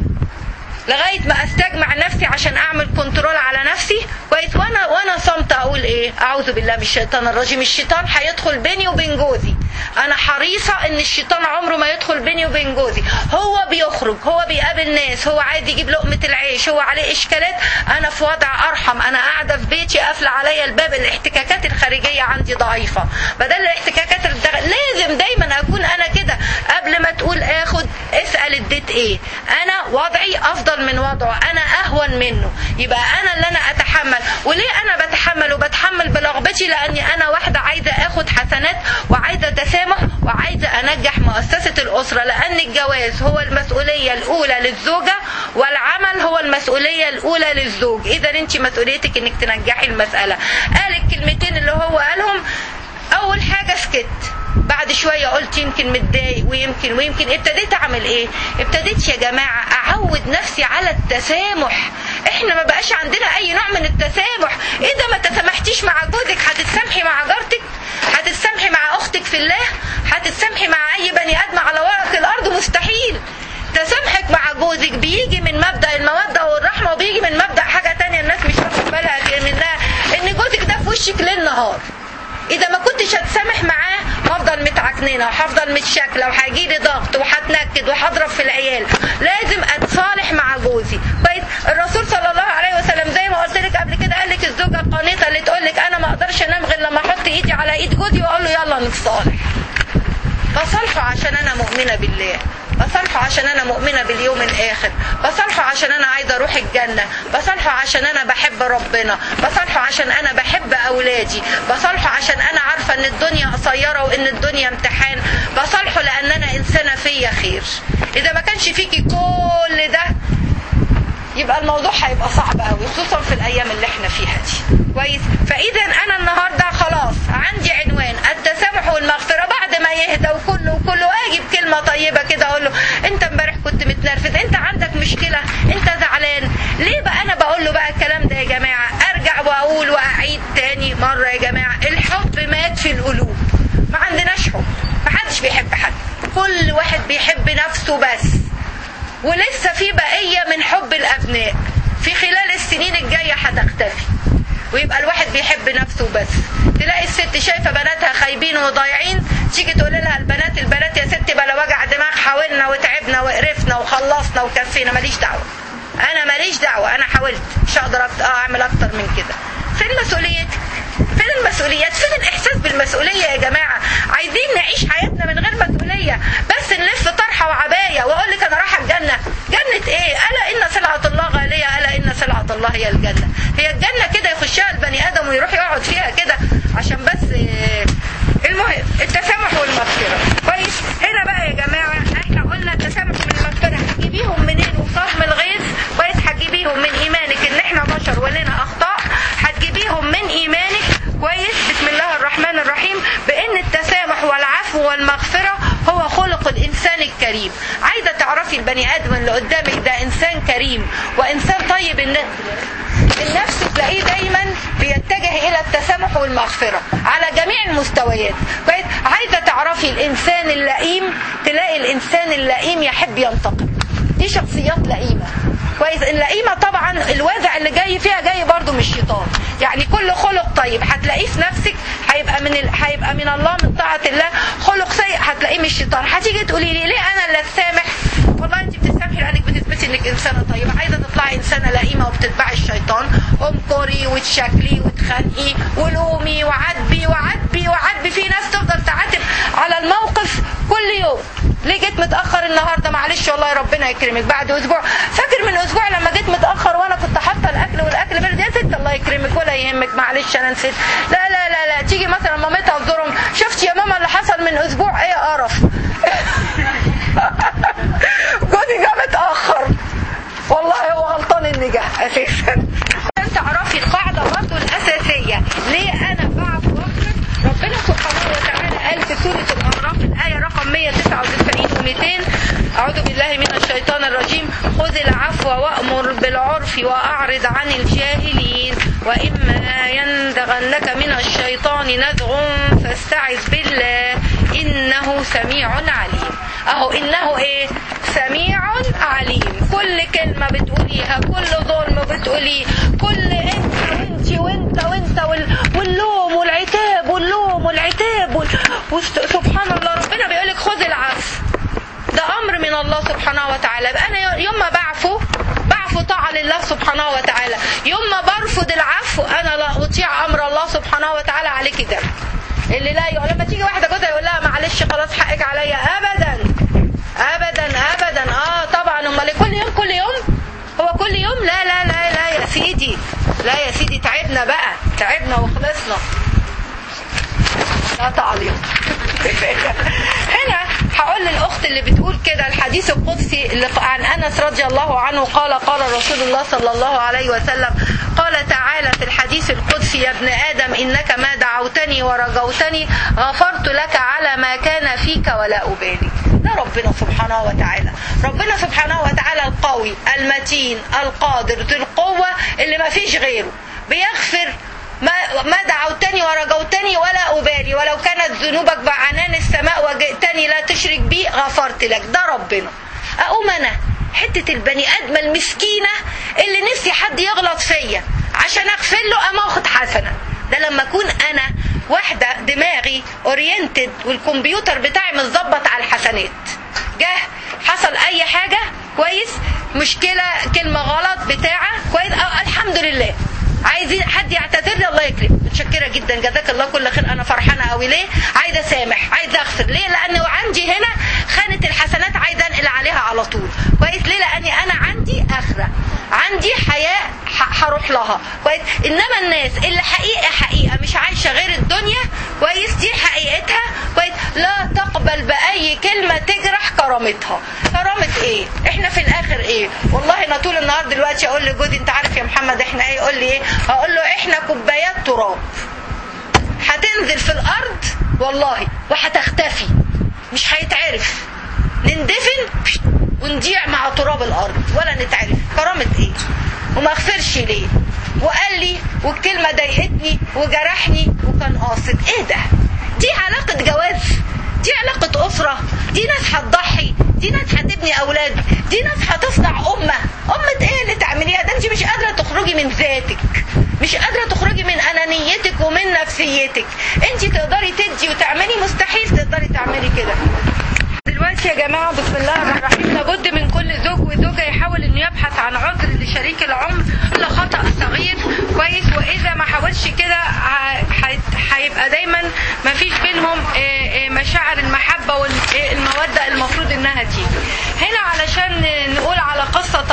لغايه ما استجمع نفسي عشان اعمل كنترول على نفسي كويس وانا وانا صمت اقول ايه اعوذ بالله من الشيطان الرجيم الشيطان هيدخل بيني وبين جوزي انا حريصه ان الشيطان عمره ما يدخل بيني وبين جوزي هو بيخرج هو بيقابل ناس هو عايز يجيب لقمه العيش هو عليه اشكالات انا في وضع ارحم انا قاعده في بيتي قافله عليا الباب الاحتكاكات الخارجيه عندي ضعيفه بدل الاحتكاكات الدغ... لازم دايما اكون انا كده قبل ما تقول اخد اسال اديت ايه انا وضعي افضل من وضعه انا اهون منه يبقى انا اللي انا اتحمل وليه انا بتحمل وبتحمل برغبتي لاني انا واحده عايزه اخد حسنات وعايزه تسامح وعايزه انجح مؤسسه الاسره لان الجواز هو المسؤوليه الاولى للزوجه والعمل هو المسؤوليه الاولى للزوج اذا انت مسؤوليتك انك تنجحي المساله قال الكلمتين اللي هو قالهم اول حاجه سكت بعد شويه قلت يمكن متضايق ويمكن ويمكن ابتديت اعمل ايه ابتديت يا جماعه اعود نفسي على التسامح احنا ما بقاش عندنا اي نوع من التسامح ايه ده ما تسامحتيش مع جوزك هتتسامحي مع جارتك هتتسامحي مع اختك في الله هتتسامحي مع اي بني ادم على ورق الارض مستحيل تسامحك مع جوزك بيجي من مبدا الموده والرحمه وبيجي من مبدا حاجه تانية الناس مش واخده بالها منها ان جوزك ده في وشك ليل نهار اذا ما كنتش هتسامح معاه هفضل متعكننه وهفضل متشكله وهيجيلي ضغط وهتنكد وهضرب في العيال لازم اتصالح مع جوزي كويس الرسول صلى الله عليه وسلم زي ما قلت لك قبل كده قال لك الزوجه القانته اللي تقول لك انا ما اقدرش انام غير لما احط ايدي على ايد جوزي واقول له يلا نتصالح بصالحه عشان انا مؤمنه بالله بصالحه عشان انا مؤمنه باليوم الاخر بصالحه عشان انا عايزه اروح الجنه بصالحه عشان انا بحب ربنا بصالحه عشان انا بحب اولادي بصالحه عشان انا عارفه ان الدنيا قصيره وان الدنيا امتحان بصالحه لان انا انسانه فيا خير اذا ما كانش فيكي كل ده يبقى الموضوع هيبقى صعب قوي خصوصا في الايام اللي احنا فيها دي كويس فاذا انا النهارده خلاص عندي عنوان التسامح والمغفره بعد ما يهدى وكله وكله اجيب كلمه طيبه كده اقول له انت امبارح كنت متنرفز انت عندك مشكله انت زعلان ليه بقى انا بقول له بقى الكلام ده يا جماعه ارجع واقول واعيد تاني مره يا جماعه الحب مات في القلوب ما عندناش حب ما حدش بيحب حد كل واحد بيحب نفسه بس ولسه في بقيه من حب الابناء في خلال السنين الجايه هتختفي ويبقى الواحد بيحب نفسه بس تلاقي الست شايفه بناتها خايبين وضايعين تيجي تقول لها البنات البنات يا ست بلا وجع دماغ حاولنا وتعبنا وقرفنا وخلصنا وكفينا ماليش دعوه انا ماليش دعوه انا حاولت مش هقدر أكت- اعمل اكتر من كده فين مسؤوليتك فين المسؤوليات فين الاحساس بالمسؤوليه يا جماعه عايزين نعيش حياتنا من غير مسؤوليه بس نلف طرحه وعبايه واقول لك انا رايحه الجنه جنه ايه الا ان سلعه الله غاليه الا ان سلعه الله هي الجنه هي الجنه كده يخشها البني ادم ويروح يقعد فيها كده عشان بس إيه المهم التسامح والمغفره كويس هنا بقى يا جماعه احنا قلنا التسامح والمغفره هتجيبيهم منين وصدم الغيظ كويس هتجيبيهم من ايمانك ان احنا بشر ولنا اخطاء هتجيبيهم من ايمانك كويس بسم الله الرحمن الرحيم بان التسامح والعفو والمغفره هو خلق الانسان الكريم عايزه تعرفي البني ادم اللي قدامك ده انسان كريم وانسان طيب النفس تلاقيه دايما بيتجه الى التسامح والمغفره على جميع المستويات كويس عايزه تعرفي الانسان اللئيم تلاقي الانسان اللئيم يحب ينتقم دي شخصيات لئيمه كويس اللئيمه طبعا الوازع اللي جاي فيها جاي برضو من الشيطان يعني كل خلق طيب هتلاقيه في نفسك هيبقى من ال... هيبقى من الله من طاعه الله خلق سيء هتلاقيه من الشيطان هتيجي تقولي لي ليه انا اللي اسامح والله انت بتسامحي لانك بتثبتي انك انسانه طيبه عايزه تطلعي انسانه لئيمه وبتتبعي الشيطان امكري وتشكلي وتخنقي ولومي وعاتبي وعاتبي وعاتبي في ناس تفضل تعاتب على الموقف كل يوم ليه جيت متاخر النهارده معلش والله ربنا يكرمك بعد اسبوع فاكر من اسبوع لما جيت متاخر وانا كنت حاطه الاكل والاكل برد يا ست الله يكرمك ولا يهمك معلش انا نسيت لا لا لا لا تيجي مثلا مامتها تزورهم شفت يا ماما اللي حصل من اسبوع ايه قرف جوزي جه متاخر والله هو غلطان اني جه اساسا تعرفي القاعده برضه الاساسيه ليه انا بعرف واغفر ربنا سبحانه وتعالى قال في سوره الاعراف الايه رقم 199 و200 اعوذ بالله من الشيطان الرجيم خذ العفو وامر بالعرف واعرض عن الجاهلين واما يندغنك من الشيطان نزغ فاستعذ بالله انه سميع عليم اهو انه ايه سميع عليم كل كلمة بتقوليها كل ظلم بتقوليه كل انت وانت وانت وانت وال... واللوم والعتاب واللوم والعتاب وال... سبحان الله ربنا بيقولك خذ العفو ده امر من الله سبحانه وتعالى انا يوم ما بعفو بعفو طاعة لله سبحانه وتعالى يوم ما برفض العفو انا لا اطيع امر الله سبحانه وتعالى عليك ده اللي لا يقول لما تيجي واحده جوزها يقول لها معلش خلاص حقك عليا ابدا ابدا ابدا اه طبعا امال كل يوم كل يوم هو كل يوم لا لا لا لا يا سيدي لا يا سيدي تعبنا بقى تعبنا وخلصنا لا تعليق هنا هقول للاخت اللي بتقول كده الحديث القدسي اللي عن انس رضي الله عنه قال قال رسول الله صلى الله عليه وسلم قال تعالى في الحديث القدسي يا ابن ادم انك ما دعوتني ورجوتني غفرت لك على ما كان فيك ولا ابالي ده ربنا سبحانه وتعالى ربنا سبحانه وتعالى القوي المتين القادر ذو القوه اللي ما فيش غيره بيغفر ما ما دعوتني ورجوتني ولا أبالي ولو كانت ذنوبك بعنان السماء وجئتني لا تشرك بي غفرت لك ده ربنا أقوم أنا حتة البني آدمة المسكينة اللي نفسي حد يغلط فيا عشان أغفر له أما أخد حسنة ده لما أكون أنا واحدة دماغي اورينتد والكمبيوتر بتاعي متظبط على الحسنات جه حصل أي حاجة كويس مشكلة كلمة غلط بتاعة كويس أه الحمد لله عايزين حد يعتذر لي الله يكرم متشكره جدا جزاك الله كل خير انا فرحانه قوي ليه عايزه اسامح عايزه اغفر ليه لان عندي هنا خانه الحسنات عايزه انقل عليها على طول كويس ليه لاني انا عندي اخره عندي حياه هروح لها كويس انما الناس اللي حقيقه حقيقه مش عايشه غير الدنيا كويس دي حقيقتها كويس لا تقبل باي كلمه تجرح كرامتها كرامه ايه احنا في الاخر ايه والله انا طول النهار دلوقتي اقول لجوزي انت عارف يا محمد احنا ايه يقول لي ايه اقول له احنا كوبايات تراب هتنزل في الارض والله وهتختفي مش هيتعرف نندفن ونضيع مع تراب الارض ولا نتعرف كرامه ايه وما اغفرش ليه وقال لي والكلمه ضايقتني وجرحني وكان قاصد ايه ده دي علاقه جواز دي علاقة أسرة دي ناس هتضحي دي ناس هتبني أولاد دي ناس هتصنع أمة أمة إيه اللي تعمليها ده أنت مش قادرة تخرجي من ذاتك مش قادرة تخرجي من أنانيتك ومن نفسيتك أنت تقدري تدي وتعملي مستحيل تقدري تعملي كده دلوقتي يا جماعة بسم الله الرحمن الرحيم لابد من كل زوج وزوجة يحاول انه يبحث عن عذر لشريك العمر كل خطأ صغير كويس واذا ما حاولش كده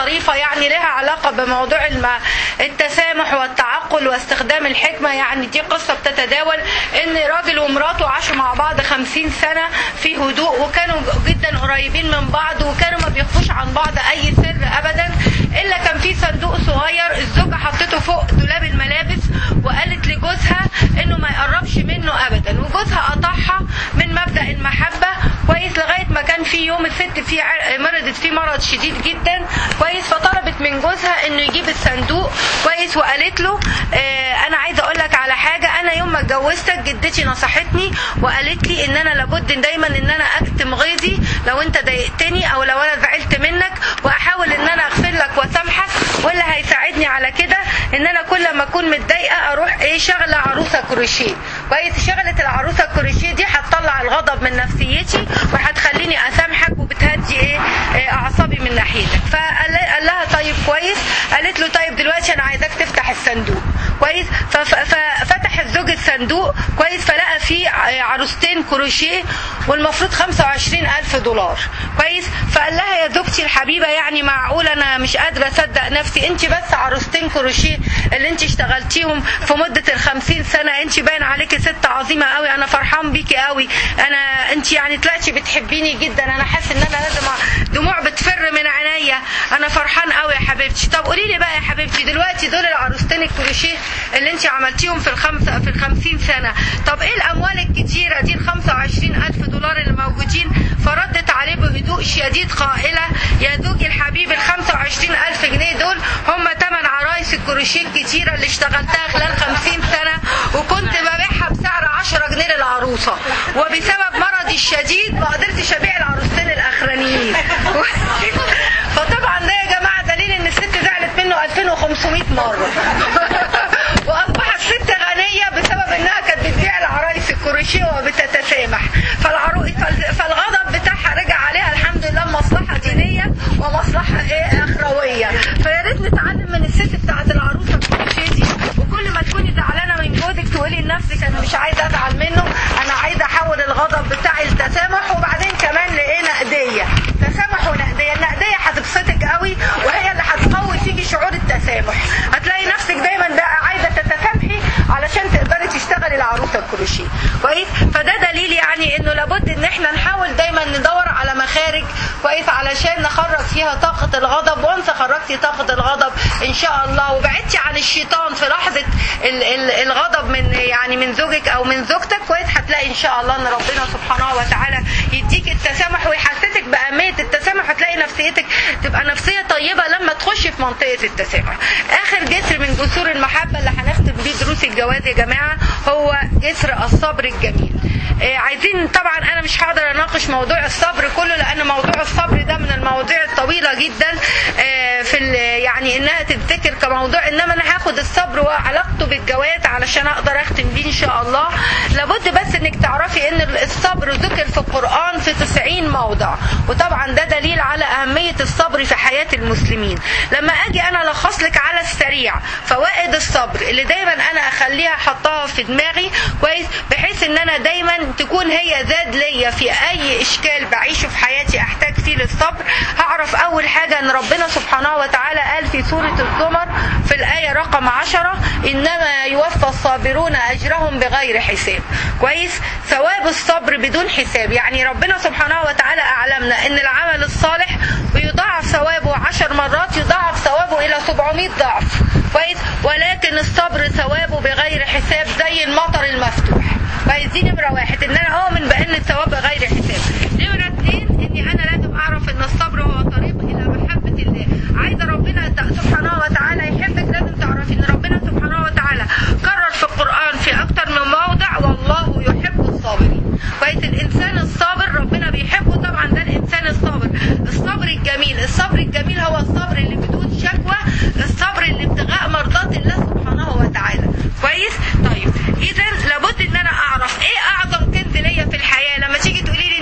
ظريفة يعني لها علاقة بموضوع الم... التسامح والتعقل واستخدام الحكمة يعني دي قصة بتتداول ان راجل ومراته عاشوا مع بعض خمسين سنة في هدوء وكانوا جدا قريبين من بعض وكانوا ما بيخفوش عن بعض اي سر ابدا الا كان في صندوق صغير الزوجة حطته فوق دولاب الملابس وقالت لجوزها انه ما يقربش منه ابدا وجوزها قطعها من مبدأ المحبة كويس لغاية ما كان في يوم الست فيه مرضت فيه مرض شديد جدا كويس فطلبت من جوزها انه يجيب الصندوق كويس وقالت له اه انا عايزه اقول لك على حاجه انا يوم ما اتجوزتك جدتي نصحتني وقالت لي ان انا لابد دايما ان انا اكتم غيظي لو انت ضايقتني او لو انا زعلت منك واحاول ان انا اغفر لك واسامحك واللي هيساعدني على كده ان انا كل ما اكون متضايقه اروح ايه شغله عروسه كروشيه كويس شغله العروسه الكروشيه دي هتطلع الغضب من نفسيتي وهتخليني اسامحك وبتهدي ايه, إيه اعصابي من ناحيتك فقال لها طيب كويس قالت له طيب دلوقتي انا عايزاك تفتح الصندوق كويس ففتح الزوج الصندوق كويس فلقى فيه عروستين كروشيه والمفروض 25 ألف دولار كويس فقال لها يا زوجتي الحبيبة يعني معقول أنا مش قادرة أصدق نفسي أنت بس عروستين كروشيه اللي أنت اشتغلتيهم في مدة ال 50 سنة أنت باين عليكي ست عظيمة قوي أنا فرحان بيكي قوي أنا أنت يعني طلعتي بتحبيني جدا أنا حاسة إن أنا لازم دموع بتفر من عينيا أنا فرحان قوي يا حبيبتي طب قولي لي بقى يا حبيبتي دلوقتي دول العروستين الكروشيه اللي انت عملتيهم في الخمسة في الخمسين سنة طب ايه الاموال الكتيرة دي الخمسة وعشرين الف دولار اللي موجودين فردت عليه بهدوء شديد قائلة يا زوجي الحبيب الخمسة وعشرين الف جنيه دول هم تمن عرايس الكروشيه الكتيرة اللي اشتغلتها خلال خمسين سنة وكنت ببيعها بسعر عشرة جنيه للعروسة وبسبب مرضي الشديد ما قدرتش ابيع العروستين الاخرانيين فطبعا ده يا جماعة دليل ان الست زعلت منه 2500 مرة واصبحت ست غنية بسبب انها كانت بتبيع العرايس الكروشيه وبتتسامح فالعرو... فالغضب بتاعها رجع عليها الحمد لله مصلحة دينية ومصلحة ايه اخروية فيا ريت نتعلم من الست بتاعت العروسة الكروشيه دي وكل ما تكوني زعلانة من جوزك تقولي لنفسك انا مش عايزة ازعل منه انا عايزة احول الغضب بتاعي لتسامح وبعدين كمان لايه نقدية تسامح ونقدية النقدية هتبسطك قوي وهي اللي هتقوي فيكي شعور التسامح هتلاقي نفسك دايما بقى عايزة تتسامحي علشان تقدري تشتغلي العروسة الكروشيه كويس فده دليل يعني انه لابد ان احنا نحاول دايما ندور على مخارج كويس علشان نخرج فيها طاقة الغضب وانت خرجتي طاقة الغضب ان شاء الله وبعدتي عن الشيطان في لحظة ال ال الغضب من يعني من زوجك او من زوجتك كويس هتلاقي ان شاء الله ان ربنا سبحانه وتعالى يديك التسامح ويحسسك بأهمية التسامح وتلاقي نفسيتك تبقى نفسية طيبة لما تخشي في منطقة التسامح اخر جسر من جسور المحبة اللي هنختم بيه دروس الجواز يا جماعة هو جسر الصبر الجميل آه عايزين طبعا انا مش هقدر اناقش موضوع الصبر كله لان موضوع الصبر ده من المواضيع الطويلة جدا آه في يعني انها تتذكر كموضوع انما انا هاخد الصبر وعلاقته بالجواز علشان اقدر اختم بيه ان شاء الله لابد بس انك تعرفي ان الصبر ذكر في القرآن في 90 موضع وطبعا ده دليل على اهمية الصبر في حياة المسلمين لما اجي انا الخص لك على السريع فوائد الصبر اللي دايما انا اخليها احطها في دماغي كويس بحيث ان انا دايما تكون هي زاد ليا في اي اشكال بعيشه في حياتي احتاج فيه للصبر هعرف اول حاجة ان ربنا سبحانه وتعالى قال في سورة الزمر في الاية رقم عشرة انما يوفى الصابرون اجرهم بغير حساب كويس ثواب الصبر بدون حساب يعني ربنا سبحانه وتعالى اعلمنا ان العمل الصالح بيضاعف ثوابه عشر مرات يضاعف ثوابه الى 700 ضعف كويس ولكن الصبر ثوابه بغير حساب زي المطر المفتوح كويس دي نمرة واحد ان انا اؤمن بان الثواب بغير حساب نمرة اتنين اني انا لازم اعرف ان الصبر هو طريق الى محبة الله عايزة ربنا سبحانه وتعالى يحبك لازم تعرفي ان ربنا سبحانه وتعالى كرر في القرآن في اكتر من موضع والله يحب الصابرين كويس الانسان الصابر ربنا بيحبه طبعا ده الانسان الصابر الصبر الجميل الصبر الجميل هو الصبر اللي بدون شكوى الصبر اللي ابتغاء مرضات الله سبحانه وتعالى كويس طيب اذا لابد ان انا اعرف ايه اعظم كنز ليا في الحياه لما تيجي تقولي لي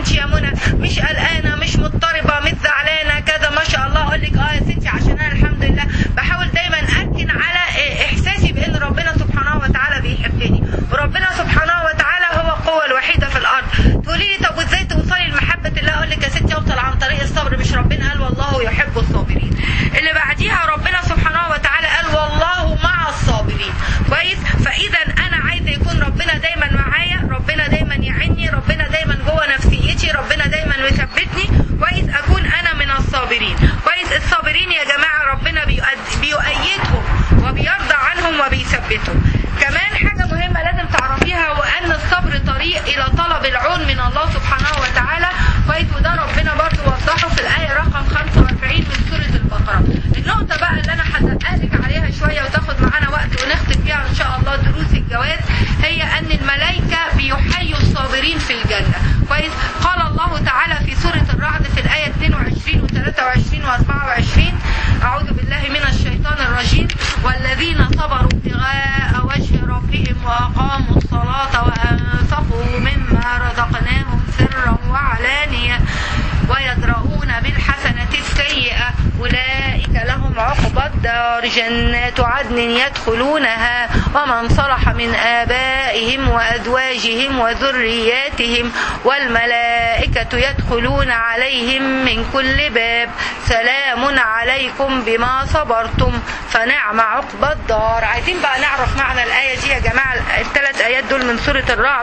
يثبته كمان حاجة مهمة لازم تعرفيها وأن الصبر طريق إلى طلب العون من الله سبحانه وتعالى كويس وده ربنا برضو وضحه في الآية رقم 45 من سورة البقرة النقطة بقى اللي أنا هدققلك عليها شوية وتاخد معانا وقت ونختم فيها إن شاء الله دروس الجواز هي أن الملائكة بيحيوا الصابرين في الجنة كويس قال الله تعالى في سورة الرعد في الآية 22 و 23 و 24 أعوذ بالله من الشيطان الرجيم والذين صبروا ابتغاء وجه ربهم وأقاموا الصلاة وأنفقوا مما رزقناهم سرا وعلانية ويدرؤون بالحسنة السيئة أولئك لهم عقبى الدار جنات عدن يدخلونها ومن صلح من آبائهم وأزواجهم وذرياتهم والملائكة يدخلون عليهم من كل باب سلام عليكم بما صبرتم فنعم عقبى الدار عايزين بقى نعرف معنى الآية دي يا جماعة الثلاث آيات دول من سورة الرعد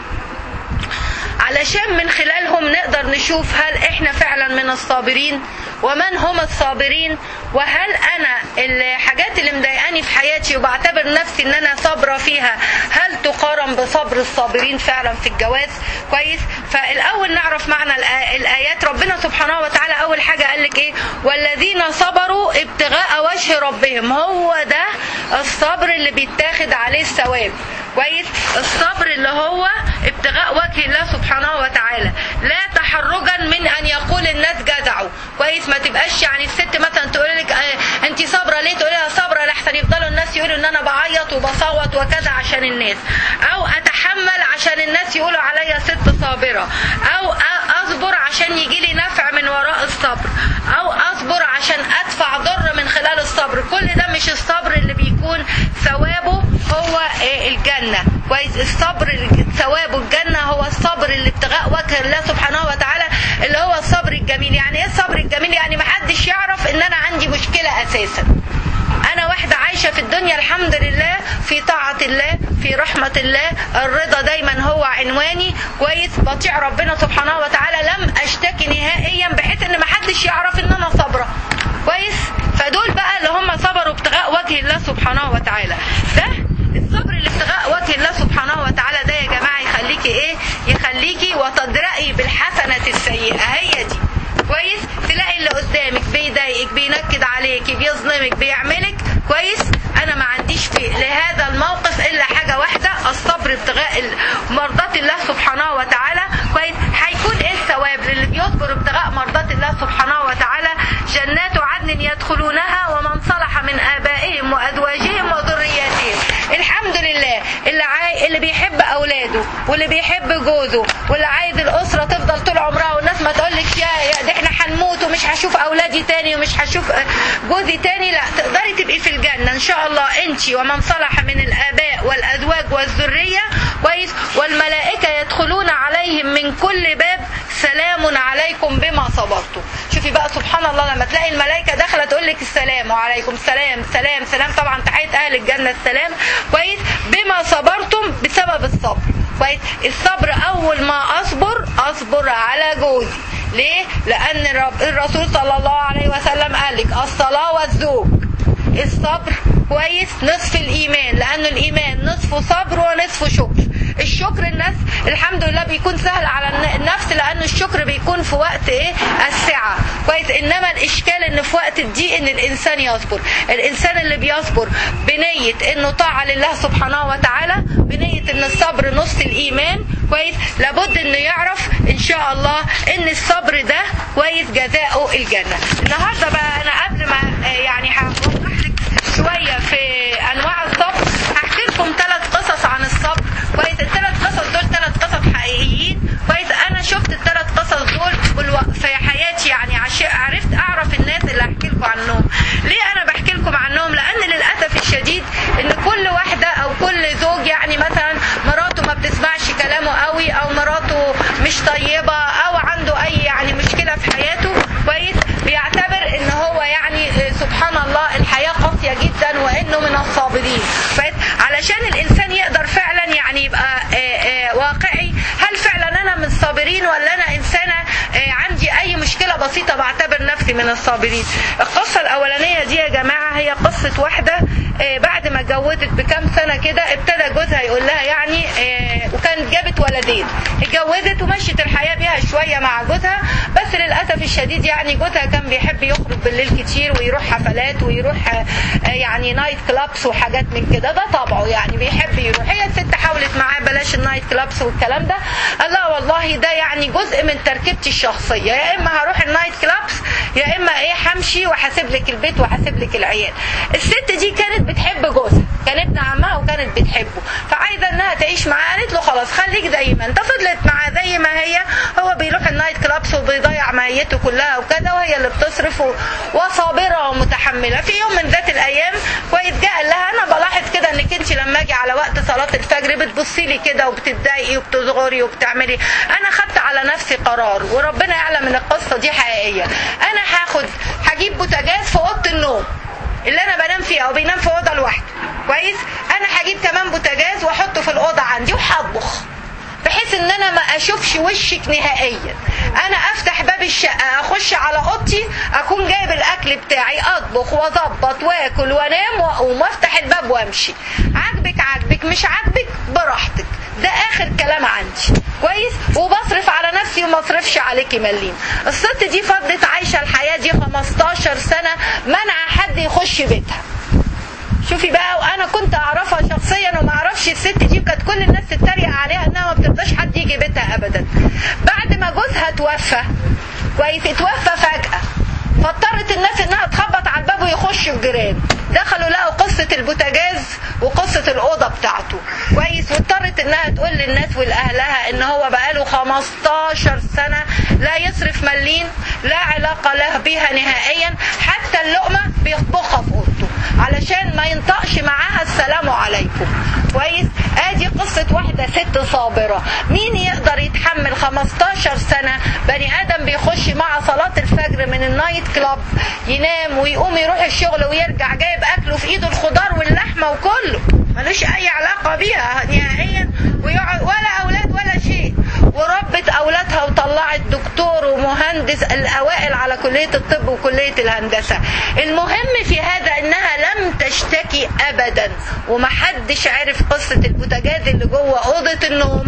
علشان من خلالهم نقدر نشوف هل احنا فعلا من الصابرين ومن هم الصابرين وهل انا الحاجات اللي مضايقاني في حياتي وبعتبر نفسي ان انا صابره فيها هل تقارن بصبر الصابرين فعلا في الجواز كويس فالاول نعرف معنى الآ- الايات ربنا سبحانه وتعالى اول حاجه قال لك ايه والذين صبروا ابتغاء وجه ربهم هو ده الصبر اللي بيتاخد عليه الثواب كويس الصبر اللي هو ابتغاء وجه الله سبحانه وتعالى لا تحرجا من ان يقول الناس جزعوا كويس ما تبقاش يعني الست مثلا تقول لك اه انت صابره ليه تقولي لها صابره لحسن يفضلوا الناس يقولوا ان انا بعيط وبصوت وكذا عشان الناس او اتحمل عشان الناس يقولوا عليا ست صابره او أ- اصبر عشان يجي لي نفع من وراء الصبر او اصبر عشان ادفع ضر من خلال الصبر كل ده مش الصبر اللي بيكون ثوابه هو آه، الجنة كويس الصبر ثوابه الجنة هو الصبر اللي ابتغاء وجه الله سبحانه وتعالى اللي هو الصبر الجميل يعني ايه الصبر الجميل يعني محدش يعرف ان انا عندي مشكلة اساسا انا واحدة عايشة في الدنيا الحمد لله في طاعة الله في رحمة الله الرضا دايما هو عنواني كويس بطيع ربنا سبحانه وتعالى لم اشتكي نهائيا بحيث ان محدش يعرف ان انا صابرة كويس فدول بقى اللي هم صبروا ابتغاء وجه الله سبحانه وتعالى ده الصبر اللي ابتغاء وجه الله سبحانه وتعالى ده يا جماعة يخليكي ايه يخليكي وتدرئي بالحسنة السيئة هي دي كويس تلاقي اللي قدامك بيضايقك بينكد عليك بيظلمك بيعملك كويس انا ما عنديش في لهذا الموقف الا حاجه واحده الصبر ابتغاء ال- مرضات الله سبحانه وتعالى كويس هيكون ايه الثواب للي بيصبر ابتغاء مرضات الله سبحانه وتعالى جنات عدن يدخلونها ومن صلح من ابائهم وازواجهم وذرياتهم الحمد لله اللي عاي... اللي بيحب اولاده واللي بيحب جوزه واللي عايز الاسره تفضل طول عمرها والناس ما تقولك يا يا ده احنا هنموت ومش هشوف اولادي تاني ومش هشوف آه، جوزي تاني لا تقدري تبقي في الجنه ان شاء الله انت ومن صلح من الاباء والازواج والذريه كويس والملائكه يدخلون عليهم من كل باب سلام عليكم بما صبرتم شوفي بقى سبحان الله لما تلاقي الملائكه داخله تقول لك السلام وعليكم السلام سلام سلام طبعا تحيه اهل الجنه السلام كويس بما صبرتم بسبب الصبر كويس الصبر اول ما اصبر اصبر على جوزي ليه لان الرب- الرسول صلى الله عليه وسلم قال لك الصلاه والزوج الصبر كويس نصف الايمان لانه الايمان نصفه صبر ونصفه شكر الشكر الناس الحمد لله بيكون سهل على الن- النفس لانه الشكر بيكون في وقت ايه السعه كويس انما الاشكال ان في وقت الضيق ان الانسان يصبر الانسان اللي بيصبر بنيه انه طاعه لله سبحانه وتعالى بنيه ان الصبر نص الايمان كويس لابد انه يعرف ان شاء الله ان الصبر ده كويس جزاؤه الجنه النهارده بقى انا قبل ما آه، يعني هوضح لك شويه في انواع الصبر هحكي لكم ثلاث قصص عن الصبر كويس الثلاث قصص دول ثلاث قصص حقيقيين كويس انا شفت الثلاث قصص دول بالو- في حياتي يعني عش... عرفت اعرف الناس اللي هحكي لكم عنهم ليه انا بحكي لكم عنهم لان للاسف الشديد ان كل واحده او كل زوج يعني مثلا مراته ما بتسمعش كلامه قوي او مراته مش طيبه او عنده اي يعني مشكله في حياته كويس بيعتبر ان هو يعني آه، سبحان الله الحياه قاسيه جدا وانه من الصابرين كويس علشان الانسان يقدر فعلا يعني يبقى آه، آه، واقعي هل فعلا انا من الصابرين ولا انا انسانه آه، عندي اي مشكله بسيطه بعتبر نفسي من الصابرين القصه الاولانيه دي يا جماعه هي قصه واحده آه، بعد ما اتجوزت بكام سنه كده ابتدى جوزها يقول لها يعني آه، وكانت جابت ولدين اتجوزت ومشيت الحياه بيها شويه مع جوزها بس للاسف الشديد يعني جوزها كان بيحب يخرج بالليل كتير ويروح حفلات ويروح آه، آه، يعني نايت كلابس وحاجات من كده ده طبعه يعني بيحب يروح هي الست حاولت معاه بلاش النايت كلابس والكلام ده قال لا والله ده يعني جزء من تركيبتي الشخصيه يا اما هروح النايت كلابس يا اما ايه همشي وهسيب لك البيت وهسيب لك العيال الست دي كانت بتحب جوزها كان ابن عمها وكانت بتحبه فعايزه انها تعيش معاه قالت له خلاص خليك زي ما انت فضلت معاه زي ما هي هو بيروح النايت كلابس وبيضيع ميته كلها وكذا وهي اللي بتصرف و- وصابره ومتحمله في يوم من ذات الايام كويس جه قال لها انا بلاحظ كده انك انت لما اجي على وقت صلاه الفجر بتبصي لي كده وبتتضايقي وبتصغري وبتعملي انا خدت على نفسي قرار وربنا يعلم ان القصه دي حقيقيه انا هاخد هجيب بوتاجاز في اوضه النوم اللي انا بنام فيها او بينام في اوضه لوحده كويس انا هجيب كمان بوتاجاز واحطه في الاوضه عندي وهطبخ بحيث ان انا ما اشوفش وشك نهائيا انا افتح باب الشقه اخش على اوضتي اكون جايب الاكل بتاعي اطبخ واظبط واكل وانام واقوم وافتح الباب وامشي عاجبك عاجبك مش عاجبك براحتك ده اخر كلام عندي كويس وبصرف على نفسي وما اصرفش عليكي مليم الست دي فضلت عايشه الحياه دي 15 سنه منع حد يخش بيتها شوفي بقى وانا كنت اعرفها شخصيا وما اعرفش الست دي وكانت كل الناس تتريق عليها انها ما بترضاش حد يجي بيتها ابدا بعد ما جوزها توفى كويس اتوفى فجأة فاضطرت الناس انها تخبط على الباب ويخشوا الجيران دخلوا لقوا قصة البوتاجاز وقصة الأوضة بتاعته كويس واضطرت انها تقول للناس ولأهلها ان هو بقاله 15 سنة لا يصرف مليم لا علاقة له بيها نهائيا حتى اللقمة بيطبخها في أوضته علشان ما ينطقش معاها السلام عليكم كويس ادي قصة واحدة ست صابرة مين يقدر يتحمل 15 سنة بني ادم بيخش مع صلاة الفجر من النايت كلاب ينام ويقوم يروح الشغل ويرجع جايب اكله في ايده الخضار واللحمة وكله ملوش اي علاقة بيها نهائيا ويقعد ولا اولاد ولا شيء وربت اولادها وطلعت دكتور ومهندس الاوائل على كليه الطب وكليه الهندسه المهم في هذا انها لم تشتكي ابدا ومحدش عرف قصه البوتاجاز اللي جوه اوضه النوم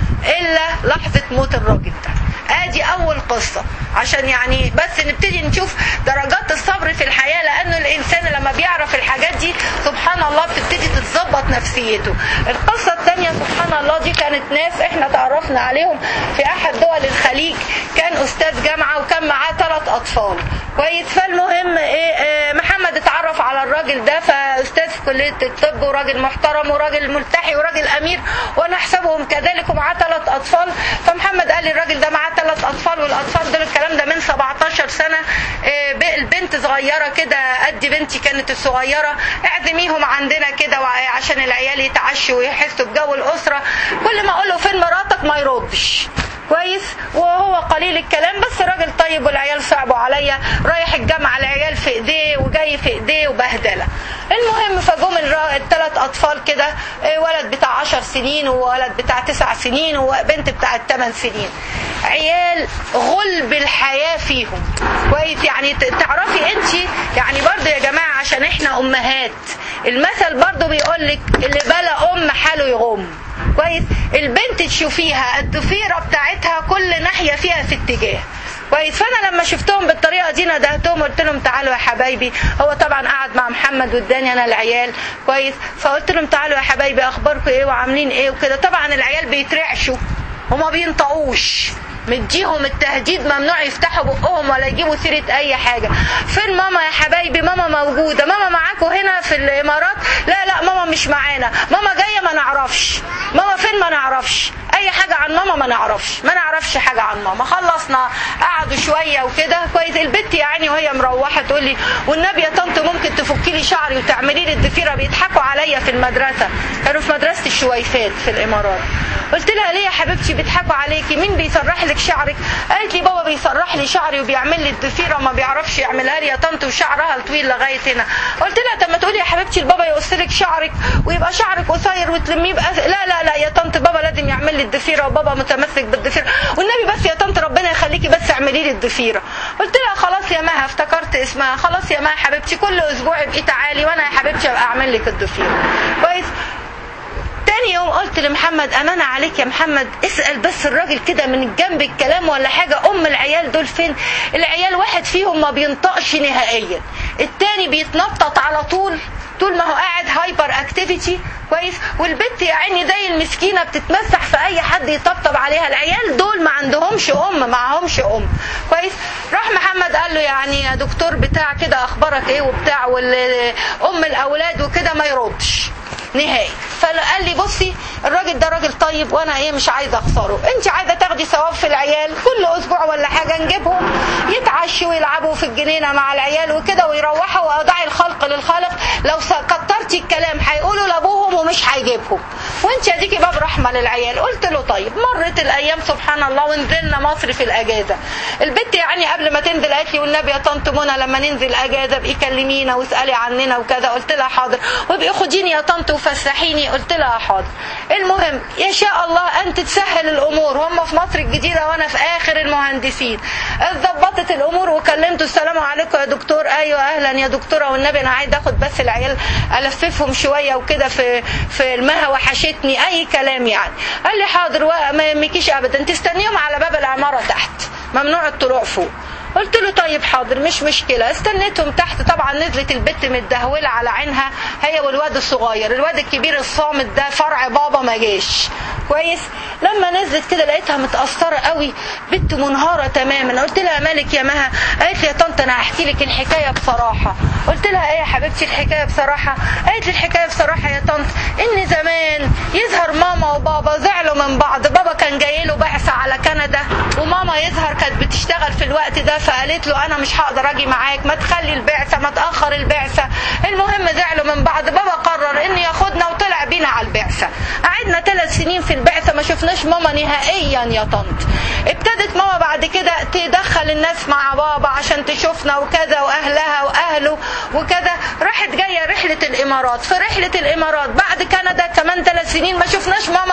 الا لحظه موت الراجل ده ادي اول قصة عشان يعني بس نبتدي نشوف درجات الصبر في الحياة لانه الانسان لما بيعرف الحاجات دي سبحان الله بتبتدي تتظبط نفسيته القصة الثانية سبحان الله دي كانت ناس احنا تعرفنا عليهم في احد دول الخليج كان استاذ جامعة وكان معاه ثلاث اطفال كويس فالمهم ايه اه محمد اتعرف على الراجل ده فاستاذ في كلية الطب وراجل محترم وراجل ملتحي وراجل امير وانا احسبهم كذلك ومعاه ثلاث اطفال فمحمد قال لي الراجل ده معاه ثلاث اطفال والاطفال دول الكلام ده من 17 سنه إيه البنت صغيره كده قد بنتي كانت الصغيره اعزميهم عندنا كده عشان العيال يتعشوا ويحسوا بجو الاسره كل ما اقول له فين مراتك ما يردش كويس وهو قليل الكلام بس راجل طيب والعيال صعبوا عليا رايح الجامعه العيال في ايديه وجاي في ايديه وبهدله المهم فجم الثلاث اطفال كده ولد بتاع عشر سنين وولد بتاع تسع سنين وبنت بتاع ثمان سنين عيال غلب الحياه فيهم كويس يعني تعرفي انت يعني برضو يا جماعه عشان احنا امهات المثل برضو بيقول لك اللي بلا ام حاله يغم كويس البنت تشوفيها الضفيره بتاعتها كل ناحيه فيها في اتجاه كويس فانا لما شفتهم بالطريقه دي ندهتهم قلت لهم تعالوا يا حبايبي هو طبعا قعد مع محمد واداني انا العيال كويس فقلت لهم تعالوا يا حبايبي اخباركم ايه وعاملين ايه وكده طبعا العيال بيترعشوا وما بينطقوش مديهم التهديد ممنوع يفتحوا بقهم ولا يجيبوا سيرة أي حاجة فين ماما يا حبايبي ماما موجودة ماما معاكم هنا في الإمارات لا لا ماما مش معانا ماما جاية ما نعرفش ماما فين ما نعرفش أي حاجة عن ماما ما نعرفش ما نعرفش حاجة عن ماما خلصنا قعدوا شوية وكده كويس البت يعني وهي مروحة تقول لي والنبي يا طنط ممكن تفكي لي شعري وتعملي لي الضفيرة بيضحكوا عليا في المدرسة كانوا في مدرسة الشويفات في الإمارات قلت لها ليه يا حبيبتي بيضحكوا عليكي مين بيسرح لك شعرك قالت لي بابا بيسرح لي شعري وبيعمل لي الضفيره ما بيعرفش يعملها لي يا طنط وشعرها طويل لغايه هنا قلت لها طب ما تقولي يا حبيبتي البابا يقص لك شعرك ويبقى شعرك قصير وتلميه بقى لا لا لا يا طنط بابا لازم يعمل لي الضفيره الضفيره وبابا متمسك بالضفيره والنبي بس يا طنط ربنا يخليكي بس اعملي لي الضفيره قلت لها خلاص يا مها افتكرت اسمها خلاص يا مها حبيبتي كل اسبوع ابقي تعالي وانا يا حبيبتي ابقى اعمل لك الضفيره كويس تاني يوم قلت لمحمد امانه عليك يا محمد اسال بس الراجل كده من جنب الكلام ولا حاجه ام العيال دول فين العيال واحد فيهم ما بينطقش نهائيا التاني بيتنطط على طول طول ما هو قاعد هايبر اكتيفيتي كويس والبنت يا عيني زي المسكينه بتتمسح في اي حد يطبطب عليها العيال دول ما عندهمش ام معهمش ام كويس راح محمد قال له يعني يا دكتور بتاع كده اخبارك ايه وبتاع ام الاولاد وكده ما يردش نهائي فقال لي بصي الراجل ده راجل طيب وانا ايه مش عايزه اخسره انت عايزه تاخدي ثواب في العيال كل اسبوع ولا حاجه نجيبهم يتعشوا ويلعبوا في الجنينه مع العيال وكده ويروحوا واضعي الخلق للخالق لو كترتي الكلام هيقولوا لابوهم ومش هيجيبهم وانت اديكي باب رحمه للعيال قلت له طيب مرت الايام سبحان الله ونزلنا مصر في الاجازه البنت يعني قبل ما تنزل قالت لي والنبي يا طنط منى لما ننزل اجازه ابقي كلمينا واسالي عننا وكذا قلت لها حاضر وابقي خديني يا طنط وفسحيني قلت لها حاضر المهم يا شاء الله ان تتسهل الامور هم في مصر الجديده وانا في اخر المهندسين اتظبطت الامور وكلمته السلام عليكم يا دكتور ايوه اهلا يا دكتوره والنبي انا عايز اخد بس العيال الففهم شويه وكده في في المها وحشتني اي كلام يعني قال لي حاضر ما يهمكيش ابدا تستنيهم على باب العماره تحت ممنوع الطلوع فوق قلت له طيب حاضر مش مشكله استنيتهم تحت طبعا نزلت البت متدهوله على عينها هي والواد الصغير الواد الكبير الصامت ده فرع بابا ما جاش كويس لما نزلت كده لقيتها متاثره قوي بنت منهاره تماما قلت لها مالك يا مها قالت لي يا طنط انا هحكي لك الحكايه بصراحه قلت لها ايه يا حبيبتي الحكايه بصراحه قالت لي الحكايه بصراحه يا طنط ان زمان يظهر ماما وبابا زعلوا من بعض بابا كان جاي له بعثه على كندا وماما يظهر كانت بتشتغل في الوقت ده فقالت له انا مش هقدر اجي معاك ما تخلي البعثه ما تاخر البعثه المهم زعلوا من بعض بابا قرر ان ياخدنا وطلع بينا على البعثه قعدنا ثلاث سنين في البعثه ما شفناش ماما نهائيا يا طنط ابتدت ماما بعد كده تدخل الناس مع بابا عشان تشوفنا وكذا واهلها واهله وكذا راحت جايه رحله الامارات في رحله الامارات بعد كندا كمان ثلاث سنين ما شفناش ماما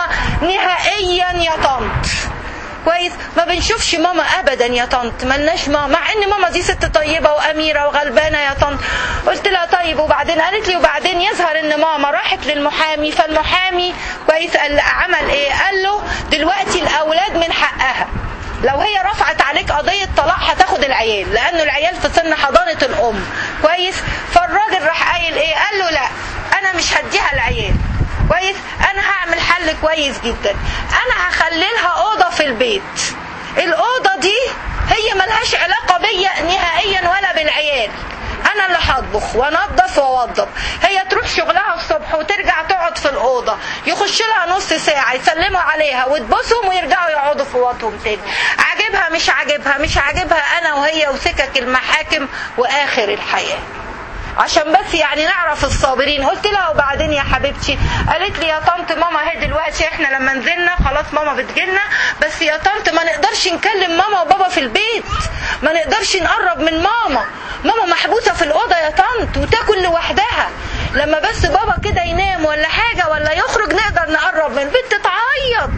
نهائيا يا طنط كويس ما بنشوفش ماما ابدا يا طنط ملناش ماما مع ان ماما دي ست طيبه واميره وغلبانه يا طنط قلت لها طيب وبعدين قالت لي وبعدين يظهر ان ماما راحت للمحامي فالمحامي كويس قال عمل ايه قال له دلوقتي الاولاد من حقها لو هي رفعت عليك قضية طلاق هتاخد العيال لأنه العيال في سن حضانة الأم كويس فالراجل راح قايل إيه قال له لا أنا مش هديها العيال كويس انا هعمل حل كويس جدا انا هخلي لها اوضه في البيت الاوضه دي هي ملهاش علاقه بيا نهائيا ولا بالعيال انا اللي هطبخ وانضف واوضب هي تروح شغلها الصبح وترجع تقعد في الاوضه يخش لها نص ساعه يسلموا عليها وتبوسهم ويرجعوا يقعدوا في اوضتهم تاني عاجبها مش عاجبها مش عاجبها انا وهي وسكك المحاكم واخر الحياه عشان بس يعني نعرف الصابرين قلت لها وبعدين يا حبيبتي قالت لي يا طنط ماما هي دلوقتي احنا لما نزلنا خلاص ماما بتجيلنا بس يا طنط ما نقدرش نكلم ماما وبابا في البيت ما نقدرش نقرب من ماما ماما محبوسه في الاوضه يا طنط وتاكل لوحدها لما بس بابا كده ينام ولا حاجه ولا يخرج نقدر نقرب من البيت تعيط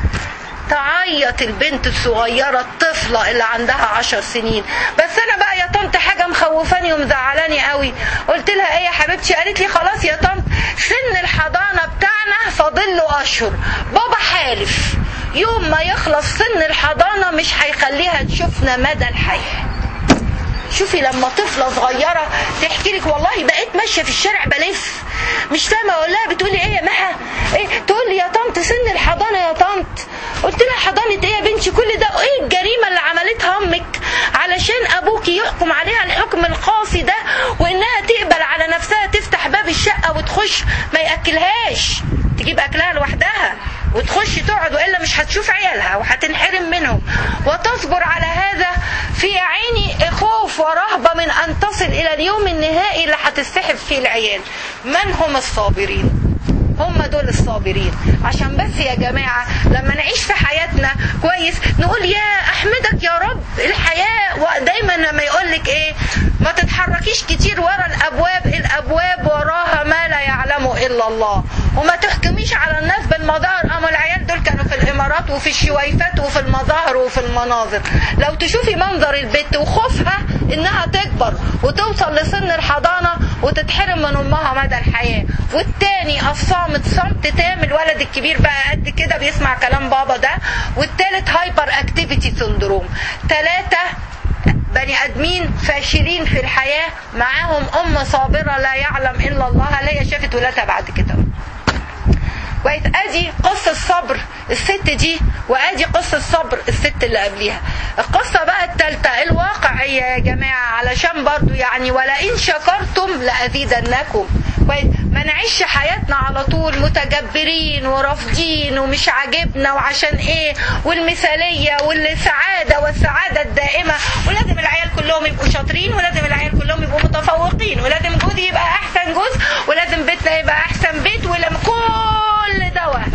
تعيط البنت الصغيرة الطفلة اللي عندها عشر سنين بس أنا بقى يا طنط حاجة مخوفاني ومزعلاني قوي قلت لها إيه يا حبيبتي قالت لي خلاص يا طنط سن الحضانة بتاعنا فاضل له أشهر بابا حالف يوم ما يخلص سن الحضانة مش هيخليها تشوفنا مدى الحياة شوفي لما طفلة صغيرة تحكي لك والله بقيت ماشية في الشارع بلف مش فاهمة اقول لها بتقولي ايه يا مها ايه تقول لي يا طنط سن الحضانة يا طنط قلت لها حضانة ايه يا بنتي كل ده ايه الجريمة اللي عملتها امك علشان ابوكي يحكم عليها الحكم القاسي ده وانها تقبل على نفسها تفتح باب الشقة وتخش ما ياكلهاش تجيب اكلها لوحدها وتخش تقعد والا مش هتشوف عيالها وهتنحرم منهم وتصبر على هذا في عيني خوف ورهبة من أن تصل إلى اليوم النهائي اللي هتستحب فيه العيال من هم الصابرين هم دول الصابرين عشان بس يا جماعة لما نعيش في حياتنا كويس نقول يا أحمدك يا رب الحياة ودايما لما يقولك إيه ما تتحركيش كتير ورا الأبواب الأبواب وراها ما لا يعلمه إلا الله وما تحكميش على الناس بالمظاهر أما العيال دول كانوا في الإمارات الصفات وفي الشويفات وفي المظاهر وفي المناظر لو تشوفي منظر البت وخوفها انها تكبر وتوصل لسن الحضانة وتتحرم من امها مدى الحياة والتاني الصامت صمت تام الولد الكبير بقى قد كده بيسمع كلام بابا ده والتالت هايبر اكتيفيتي سندروم ثلاثة بني ادمين فاشلين في الحياة معاهم ام صابرة لا يعلم الا الله لا هي شافت ولادها بعد كده كويس ادي قصة صبر الست دي وادي قصة صبر الست اللي قبليها القصة بقى التالتة الواقعية يا جماعة علشان برضو يعني ولئن شكرتم لأزيدنكم كويس ما نعيش حياتنا على طول متجبرين ورافضين ومش عاجبنا وعشان ايه والمثالية والسعادة والسعادة الدائمة ولازم العيال كلهم يبقوا شاطرين ولازم العيال كلهم يبقوا متفوقين ولازم جوزي يبقى احسن جوز ولازم بيتنا يبقى احسن بيت ولما كل ده وهم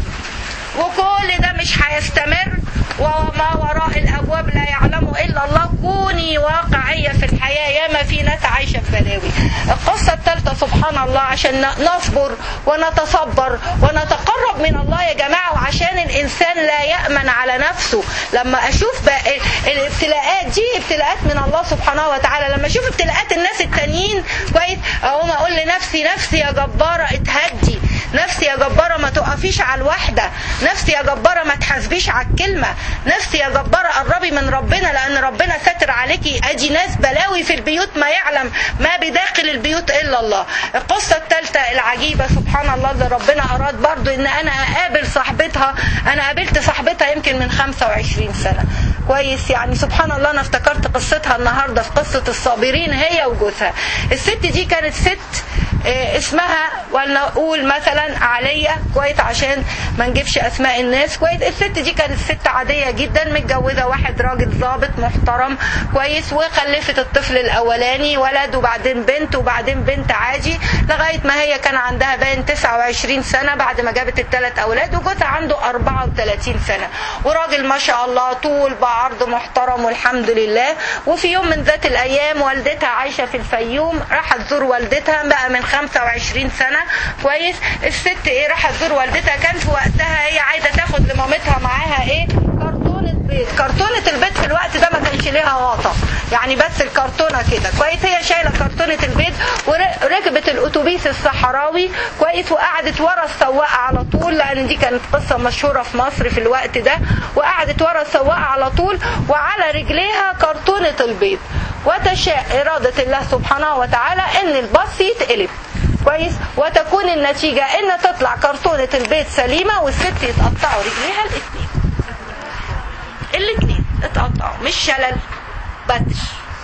وكل ده مش هيستمر وما وراء الابواب لا يعلمه الا الله كوني واقعيه في الحياه ياما في ناس عايشه في بلاوي القصه الثالثه سبحان الله عشان نصبر ونتصبر ونتقرب من الله يا جماعه وعشان الانسان لا يامن على نفسه لما اشوف بقى الابتلاءات دي ابتلاءات من الله سبحانه وتعالى لما اشوف ابتلاءات الناس التانيين كويس اقوم اقول لنفسي نفسي يا جباره اتهدي نفسي يا جباره ما تقفيش على الوحده نفسي يا جباره ما تحاسبيش على الكلمه نفسي يا جباره قربي من ربنا لان ربنا ساتر عليكي ادي ناس بلاوي في البيوت ما يعلم ما بداخل البيوت الا الله القصه الثالثه العجيبه سبحان الله اللي ربنا اراد برضو ان انا اقابل صاحبتها انا قابلت صاحبتها يمكن من 25 سنه كويس يعني سبحان الله انا افتكرت قصتها النهارده في قصه الصابرين هي وجوزها الست دي كانت ست اسمها ولنقول مثلا عليا كويس عشان ما نجيبش اسماء الناس كويس الست دي كانت ست عاديه جدا متجوزه واحد راجل ضابط محترم كويس وخلفت الطفل الاولاني ولد وبعدين بنت وبعدين بنت عادي لغايه ما هي كان عندها باين 29 سنه بعد ما جابت الثلاث اولاد وجوزها عنده 34 سنه وراجل ما شاء الله طول بعرض محترم والحمد لله وفي يوم من ذات الايام والدتها عايشه في الفيوم راحت تزور والدتها بقى من 25 سنه كويس الست ايه راحت تزور والدتها كان في وقتها هي عايزه تاخد لمامتها معاها ايه كرتونه بيض كرتونه البيض في الوقت ده ما كانش ليها واطه يعني بس الكرتونه كده كويس هي شايله كرتونه البيض وركبت الاتوبيس الصحراوي كويس وقعدت ورا السواق على طول لان دي كانت قصه مشهوره في مصر في الوقت ده وقعدت ورا السواق على طول وعلى رجليها كرتونه البيض وتشاء اراده الله سبحانه وتعالى ان الباص يتقلب كويس وتكون النتيجة ان تطلع كرتونة البيت سليمة والست يتقطعوا رجليها الاثنين الاثنين اتقطعوا مش شلل بتش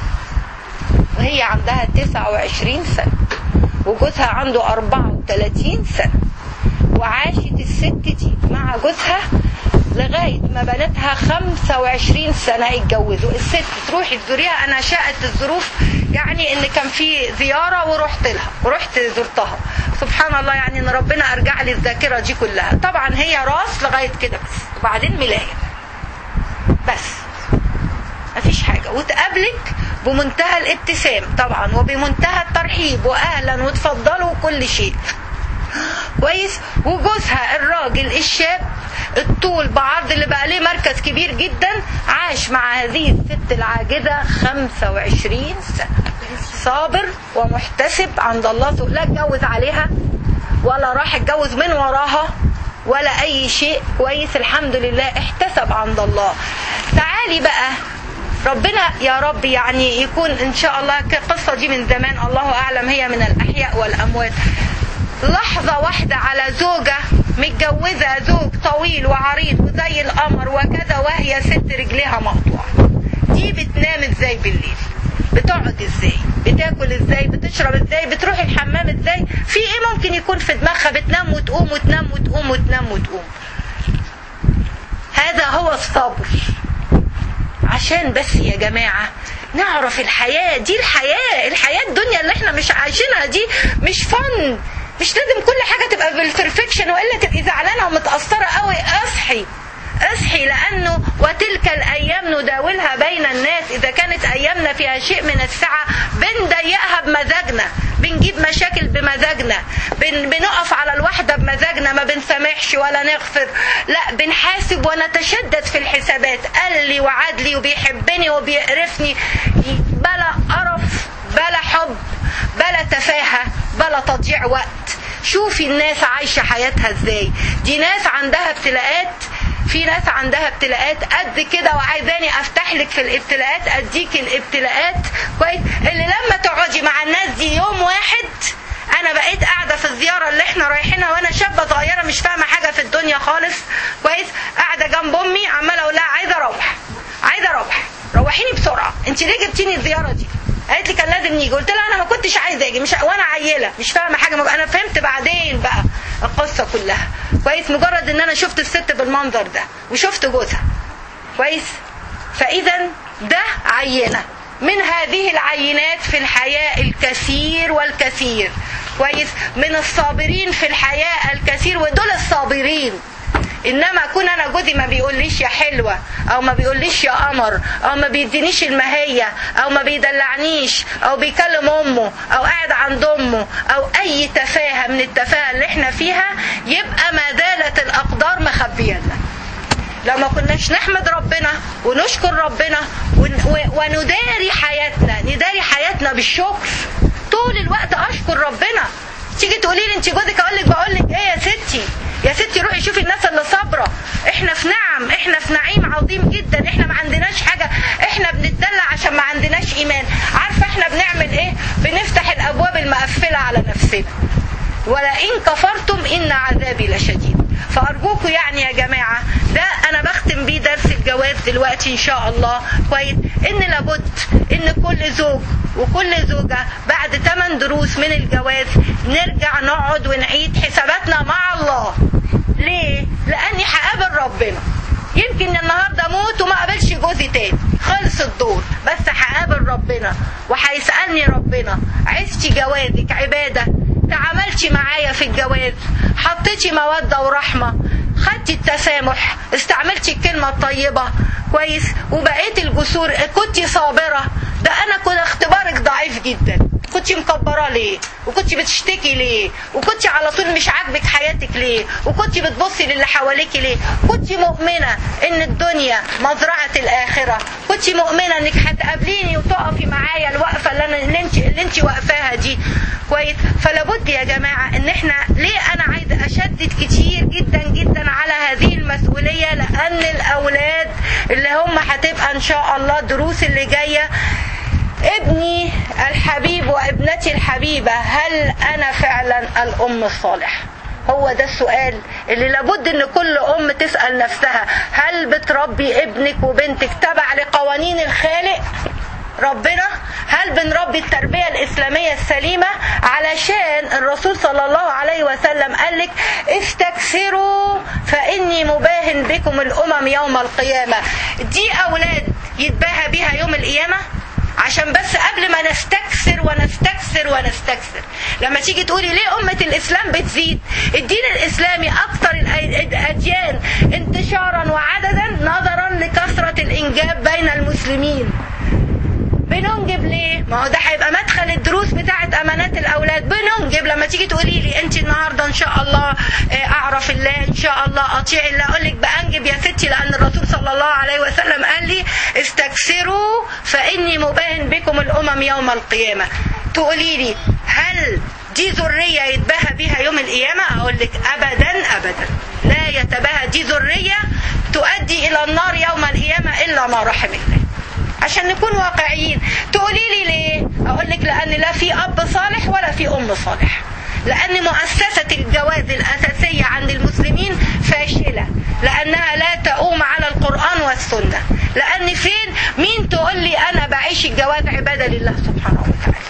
وهي عندها 29 سنة وجوزها عنده 34 سنة وعاشت الست دي مع جوزها لغاية ما بناتها 25 سنة اتجوزوا الست تروحي تزوريها أنا شاءت الظروف يعني إن كان في زيارة ورحت لها ورحت زرتها سبحان الله يعني إن ربنا أرجع لي الذاكرة دي كلها طبعا هي راس لغاية كده بس وبعدين ملاية بس مفيش حاجة وتقابلك بمنتهى الابتسام طبعا وبمنتهى الترحيب وأهلا وتفضلوا كل شيء كويس وجوزها الراجل الشاب الطول بعرض اللي بقى ليه مركز كبير جدا عاش مع هذه الست العاجزة 25 سنة صابر ومحتسب عند الله لا اتجوز عليها ولا راح اتجوز من وراها ولا اي شيء كويس الحمد لله احتسب عند الله تعالي بقى ربنا يا رب يعني يكون ان شاء الله القصة دي من زمان الله اعلم هي من الاحياء والاموات لحظة واحدة على زوجة متجوزة زوج طويل وعريض وزي القمر وكذا وهي ست رجليها مقطوعة دي بتنام ازاي بالليل بتقعد ازاي بتاكل ازاي بتشرب ازاي بتروح الحمام ازاي في ايه ممكن يكون في دماغها بتنام وتقوم وتنام وتقوم وتنام وتقوم هذا هو الصبر عشان بس يا جماعة نعرف الحياة دي الحياة الحياة الدنيا اللي احنا مش عايشينها دي مش فن مش لازم كل حاجة تبقى بالبرفكشن والا تبقي زعلانة ومتأثرة قوي اصحي اصحي لانه وتلك الايام نداولها بين الناس اذا كانت ايامنا فيها شيء من السعة بنضيقها بمزاجنا بنجيب مشاكل بمزاجنا بمزاجنا بن بنقف على الواحده بمزاجنا ما بنسامحش ولا نغفر لا بنحاسب ونتشدد في الحسابات قال لي وعد لي وبيحبني وبيقرفني بلا قرف بلا حب بلا تفاهه بلا تضييع وقت شوفي الناس عايشه حياتها ازاي دي ناس عندها ابتلاءات في ناس عندها ابتلاءات قد كده وعايزاني افتح لك في الابتلاءات اديك الابتلاءات كويس اللي لما تقعدي مع الناس دي يوم واحد انا بقيت قاعده في الزياره اللي احنا رايحينها وانا شابه صغيره مش فاهمه حاجه في الدنيا خالص كويس قاعده جنب امي عماله اقول لها عايزه اروح عايزه اروح روحيني بسرعه انت ليه جبتيني الزياره دي قالت لي كان لازم نيجي قلت لها انا ما كنتش عايزه اجي مش وانا عيله مش فاهمه حاجه ما انا فهمت بعدين بقى القصه كلها كويس مجرد ان انا شفت الست بالمنظر ده وشفت جوزها كويس فاذا ده عينه من هذه العينات في الحياه الكثير والكثير كويس من الصابرين في الحياه الكثير ودول الصابرين انما اكون انا جوزي ما بيقوليش يا حلوه او ما بيقوليش يا قمر او ما بيدينيش المهيه او ما بيدلعنيش او بيكلم امه او قاعد عند امه او اي تفاهه من التفاهه اللي احنا فيها يبقى ما زالت الاقدار مخبيانا لو ما كناش نحمد ربنا ونشكر ربنا ون- و- ونداري حياتنا نداري حياتنا بالشكر طول الوقت اشكر ربنا تيجي تقولي لي انت جوزك اقول لك بقول لك ايه يا ستي يا ستي روحي شوفي الناس اللي صابره احنا في نعم احنا في نعيم عظيم جدا احنا ما عندناش حاجه احنا بنتدلع عشان ما عندناش ايمان عارفه احنا بنعمل ايه بنفتح الابواب المقفله على نفسنا ولئن كفرتم ان عذابي لشديد فارجوكم يعني يا جماعه ده انا بختم بيه درس الجواز دلوقتي ان شاء الله كويس ان لابد ان كل زوج وكل زوجه بعد 8 دروس من الجواز نرجع نقعد ونعيد حساباتنا مع الله ليه لاني هقابل ربنا يمكن النهارده اموت وما اقابلش جوزي تاني خلص الدور بس هقابل ربنا وهيسالني ربنا عشتي جوازك عباده تعاملتي معايا في الجواز حطيتي موده ورحمه خدتي التسامح استعملتي الكلمه الطيبه كويس وبقيت الجسور كنتي صابره ده انا كنت اختبارك ضعيف جدا كنت مكبره ليه وكنت بتشتكي ليه وكنت على طول مش عاجبك حياتك ليه وكنت بتبصي للي حواليك ليه كنت مؤمنه ان الدنيا مزرعه الاخره كنت مؤمنه انك هتقابليني وتقفي معايا الوقفه اللي انا اللي انت اللي انت واقفاها دي كويس فلابد يا جماعه ان احنا ليه انا عايزه اشدد كتير جدا جدا على هذه المسؤوليه لان الاولاد اللي هم هتبقى ان شاء الله الدروس اللي جايه ابني الحبيب وابنتي الحبيبة هل أنا فعلا الأم الصالحة هو ده السؤال اللي لابد ان كل ام تسأل نفسها هل بتربي ابنك وبنتك تبع لقوانين الخالق ربنا هل بنربي التربية الإسلامية السليمة علشان الرسول صلى الله عليه وسلم قال لك استكثروا فإني مباهن بكم الأمم يوم القيامة دي أولاد يتباهى بها يوم القيامة عشان بس قبل ما نستكثر ونستكثر ونستكثر لما تيجي تقولي ليه أمة الإسلام بتزيد الدين الإسلامي أكثر الأديان انتشارا وعددا نظرا لكثرة الإنجاب بين المسلمين بننجب ليه؟ ما هو ده هيبقى مدخل الدروس بتاعت امانات الاولاد بننجب لما تيجي تقولي لي انت النهارده ان شاء الله اعرف الله ان شاء الله اطيع الله اقول لك بانجب يا ستي لان الرسول صلى الله عليه وسلم قال لي استكثروا فاني مباهن بكم الامم يوم القيامه تقولي لي هل دي ذريه يتباهى بها يوم القيامه اقول لك ابدا ابدا لا يتباهى دي ذريه تؤدي الى النار يوم القيامه الا ما رحم الله عشان نكون واقعيين تقولي لي ليه اقول لك لان لا في اب صالح ولا في ام صالح لان مؤسسه الجواز الاساسيه عند المسلمين فاشله لانها لا تقوم على القران والسنه لان فين مين تقول لي انا بعيش الجواز عباده لله سبحانه وتعالى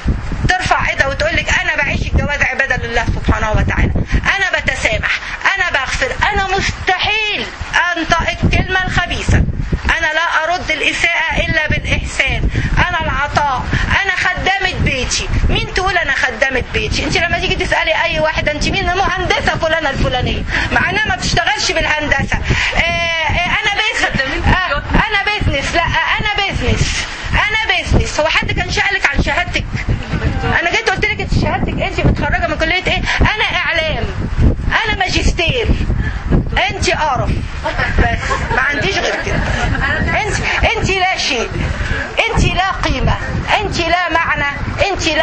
ترفع ايدها وتقول لك انا بعيش الجواز عباده لله سبحانه وتعالى انا بتسامح انا بغفر انا مستحيل انطق الكلمه الخبيثه انا لا ارد الاساءه الا بالاحسان انا العطاء انا خدامه بيتي مين تقول انا خدامه بيتي انت لما تيجي تسالي اي واحده انت مين مهندسه فلانه الفلانيه مع انها ما بتشتغلش بالهندسه آه آه انا بيزنس آه انا بيزنس لا انا بيزنس انا بيزنس هو حد كان سالك عن شهادتك انا جيت قلت لك انت شهادتك انت متخرجه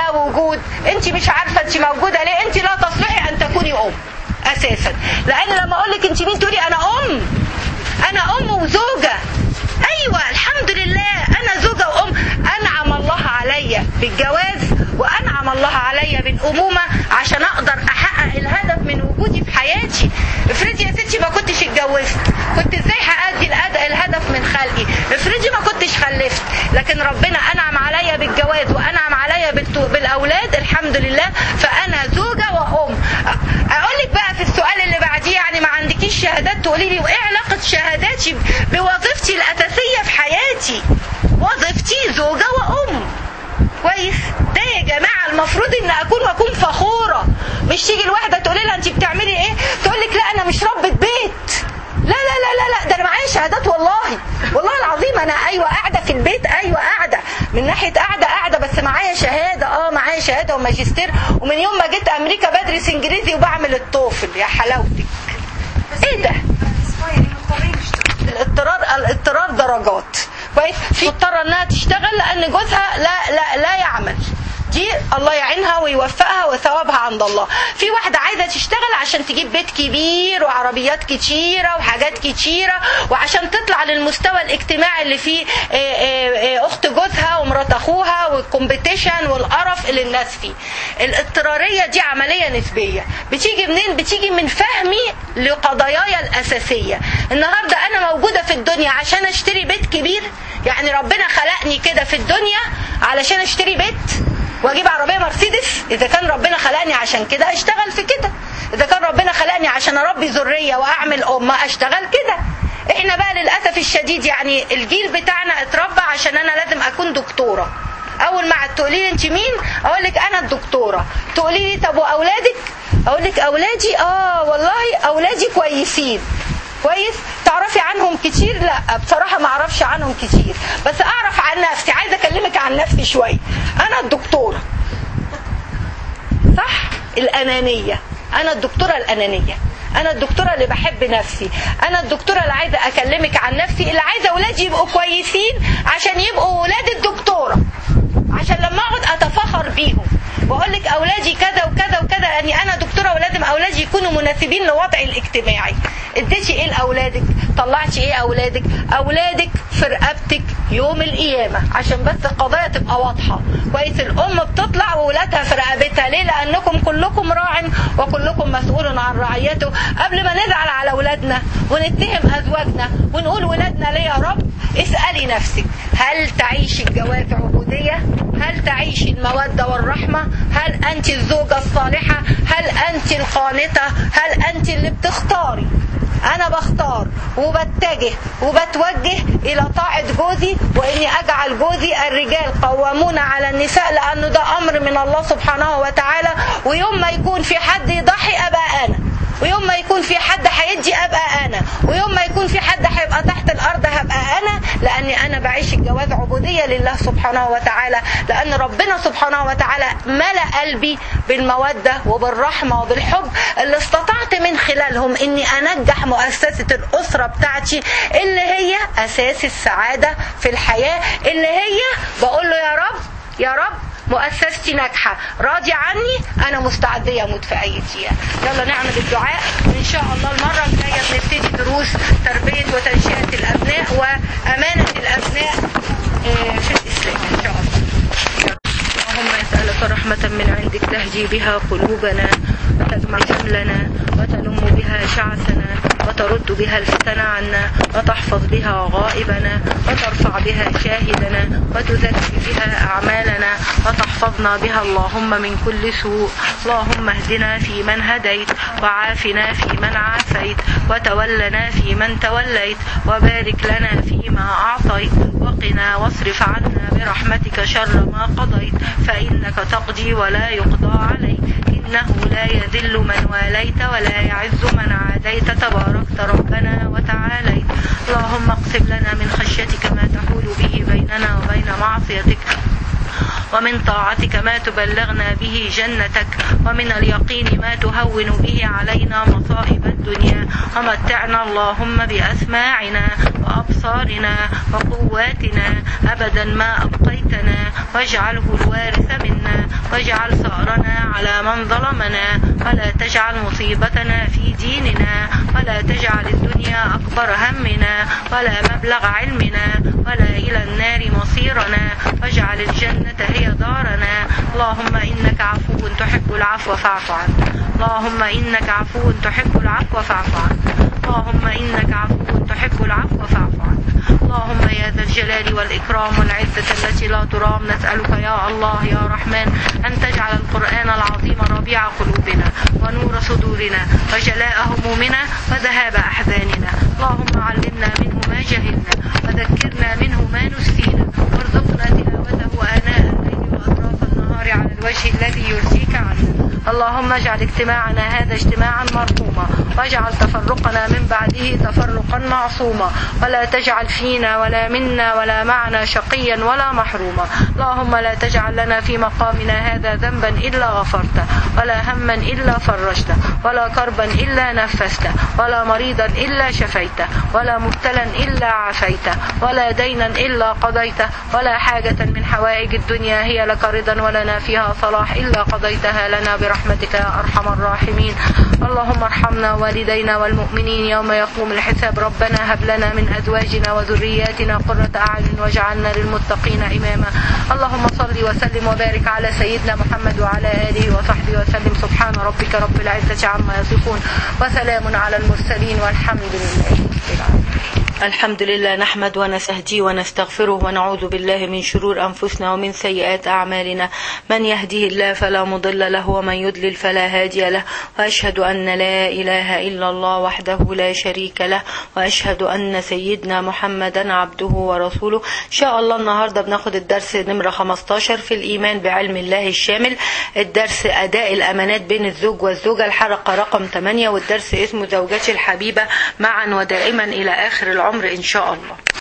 لا وجود انت مش عارفه انت موجوده ليه انت لا تصلحي ان تكوني ام اساسا لان لما اقول لك انت مين تقولي انا ام انا ام وزوجه ايوه الحمد لله انا زوجه وام انعم الله عليا بالجواز وانعم الله عليا بالامومه عشان اقدر احقق الهدف من وجودي في حياتي افرضي يا ستي ما كنتش اتجوزت كنت ازاي هادي الهدف من خلقي افرضي ما كنتش خلفت لكن ربنا انعم عليا بالجواز وانعم عليا بالتو- بالاولاد الحمد لله فانا زوجه وام اقول لك بقى في السؤال اللي بعديه يعني ما عندكيش شهادات تقولي لي وايه علاقه شهاداتي بوظيفتي الاساسيه في حياتي وظيفتي زوجه وام كويس ده يا جماعه المفروض ان اكون واكون فخوره مش تيجي الواحده تقولي لها انت بتعملي ايه تقول لك لا انا مش ربة بيت لا لا لا لا لا ده انا معايا شهادات والله والله العظيم انا ايوه قاعده في البيت ايوه قاعده من ناحيه قاعده قاعده بس معايا شهاده اه معايا شهاده وماجستير ومن يوم ما جيت امريكا بدرس انجليزي وبعمل التوفل يا حلاوتك ايه ده الاضطرار الاضطرار درجات كويس في مضطره انها تشتغل لان جوزها لا لا لا يعمل دي الله يعينها ويوفقها وثوابها عند الله في واحده عايزه تشتغل عشان تجيب بيت كبير وعربيات كتيره وحاجات كتيره وعشان تطلع للمستوى الاجتماعي اللي فيه آه، آه، آه، اخت جوزها ومرات اخوها والكومبيتيشن والقرف اللي الناس فيه الاضطراريه دي عمليه نسبيه بتيجي منين بتيجي من فهمي لقضاياي الاساسيه النهارده انا موجوده في الدنيا عشان اشتري بيت كبير يعني ربنا خلقني كده في الدنيا علشان اشتري بيت واجيب عربيه مرسيدس اذا كان ربنا خلقني عشان كده اشتغل في كده اذا كان ربنا خلقني عشان اربي ذريه واعمل امه اشتغل كده احنا بقى للاسف الشديد يعني الجيل بتاعنا اتربى عشان انا لازم اكون دكتوره اول ما تقولي لي انت مين اقول لك انا الدكتوره تقولي لي طب واولادك اقول لك اولادي اه والله اولادي كويسين كويس تعرفي عنهم كتير لا بصراحة ما اعرفش عنهم كتير بس اعرف عن نفسي عايزة اكلمك عن نفسي شوية انا الدكتورة صح الانانية انا الدكتورة الانانية انا الدكتورة اللي بحب نفسي انا الدكتورة اللي عايزة اكلمك عن نفسي اللي عايزة اولادي يبقوا كويسين عشان يبقوا ولاد الدكتورة عشان لما اقعد اتفاخر بيهم واقول لك اولادي كذا وكذا وكذا لاني انا دكتوره ولازم اولادي يكونوا مناسبين لوضعي الاجتماعي اديتي ايه لاولادك طلعتي ايه اولادك اولادك في رقبتك يوم القيامه عشان بس القضايا تبقى واضحه كويس الام بتطلع واولادها في رقبتها ليه لانكم كلكم راع وكلكم مسؤول عن رعيته قبل ما نزعل على اولادنا ونتهم ازواجنا ونقول ولادنا ليه يا رب اسالي نفسك هل تعيش الجواز عبوديه هل تعيش المودة والرحمة هل أنت الزوجة الصالحة هل أنت القانتة هل أنت اللي بتختاري أنا بختار وبتجه وبتوجه إلى طاعة جوزي وإني أجعل جوزي الرجال قوامون على النساء لأنه ده أمر من الله سبحانه وتعالى ويوم ما يكون في حد يضحي أبقى أنا ويوم ما يكون في حد هيدي ابقى انا ويوم ما يكون في حد هيبقى تحت الارض هبقى انا لاني انا بعيش الجواز عبوديه لله سبحانه وتعالى لان ربنا سبحانه وتعالى ملا قلبي بالموده وبالرحمه وبالحب اللي استطعت من خلالهم اني انجح مؤسسه الاسره بتاعتي اللي هي اساس السعاده في الحياه اللي هي بقول له يا رب يا رب مؤسستي ناجحه راضي عني انا مستعده اموت في اي دقيقه يلا نعمل الدعاء وان شاء الله المره الجايه بنبتدي دروس تربيه وتنشئه الابناء وامانه الابناء آه، في الاسلام ان شاء الله اللهم نسألك رحمة من عندك تهدي بها قلوبنا وتجمع شملنا وتلم بها شعثنا وترد بها الفتن عنا وتحفظ بها غائبنا وترفع بها شاهدنا وتزكي بها أعمالنا وتحفظنا بها اللهم من كل سوء اللهم اهدنا في من هديت وعافنا في من عافيت وتولنا في من توليت وبارك لنا فيما أعطيت وقنا واصرف عنا برحمتك شر ما قضيت فإنك تقضي ولا يقضى عليك إنه لا يذل من واليت ولا يعز من عاديت تباركت ربنا وتعاليت اللهم اقسم لنا من خشيتك ما تحول به بيننا وبين معصيتك ومن طاعتك ما تبلغنا به جنتك ومن اليقين ما تهون به علينا مصائب الدنيا ومتعنا اللهم بأسماعنا وأبصارنا وقواتنا أبدا ما أبقيتنا واجعله الوارث منا واجعل ثأرنا على من ظلمنا ولا تجعل مصيبتنا في ديننا ولا تجعل الدنيا أكبر همنا ولا مبلغ علمنا ولا إلى النار مصيرنا واجعل الجنة هي دارنا اللهم إنك عفو تحب العفو فاعف عنا اللهم إنك عفو تحب العفو فاعف عنا اللهم إنك عفو تحب العفو فاعف عنا اللهم يا ذا الجلال والإكرام والعزة التي لا ترام نسألك يا الله يا رحمن أن تجعل القرآن العظيم ربيع قلوبنا ونور صدورنا وجلاء همومنا وذهاب أحزاننا اللهم علمنا منه ما جهلنا وذكرنا منه ما نسينا وارزقنا تلاوته آناء الليل وأطراف النهار على الوجه الذي يرضيك عنا اللهم اجعل اجتماعنا هذا اجتماعا مرحوما واجعل تفرقنا من بعده تفرقا معصوما ولا تجعل فينا ولا منا ولا معنا شقيا ولا محروما اللهم لا تجعل لنا في مقامنا هذا ذنبا إلا غفرته ولا هما إلا فرجته ولا كربا إلا نفسته ولا مريضا إلا شفيته ولا مبتلا إلا عافيته ولا دينا إلا قضيته ولا حاجة من حوائج الدنيا هي لك رضا ولنا فيها صلاح إلا قضيتها لنا برحمتك يا أرحم الراحمين اللهم ارحمنا والدينا والمؤمنين يوم يقوم الحساب ربنا هب لنا من أزواجنا وذرياتنا قرة أعين واجعلنا للمتقين إماما اللهم صل وسلم وبارك على سيدنا محمد وعلى آله وصحبه وسلم سبحان ربك رب العزة عما يصفون وسلام على المرسلين والحمد لله رب العالمين الحمد لله نحمد ونستهدي ونستغفره ونعوذ بالله من شرور أنفسنا ومن سيئات أعمالنا من يهديه الله فلا مضل له ومن يضلل فلا هادي له وأشهد أن لا إله إلا الله وحده لا شريك له وأشهد أن سيدنا محمدا عبده ورسوله إن شاء الله النهاردة بناخد الدرس نمرة 15 في الإيمان بعلم الله الشامل الدرس أداء الأمانات بين الزوج والزوجة الحلقة رقم 8 والدرس اسمه زوجتي الحبيبة معا ودائما إلى آخر العمر إن شاء الله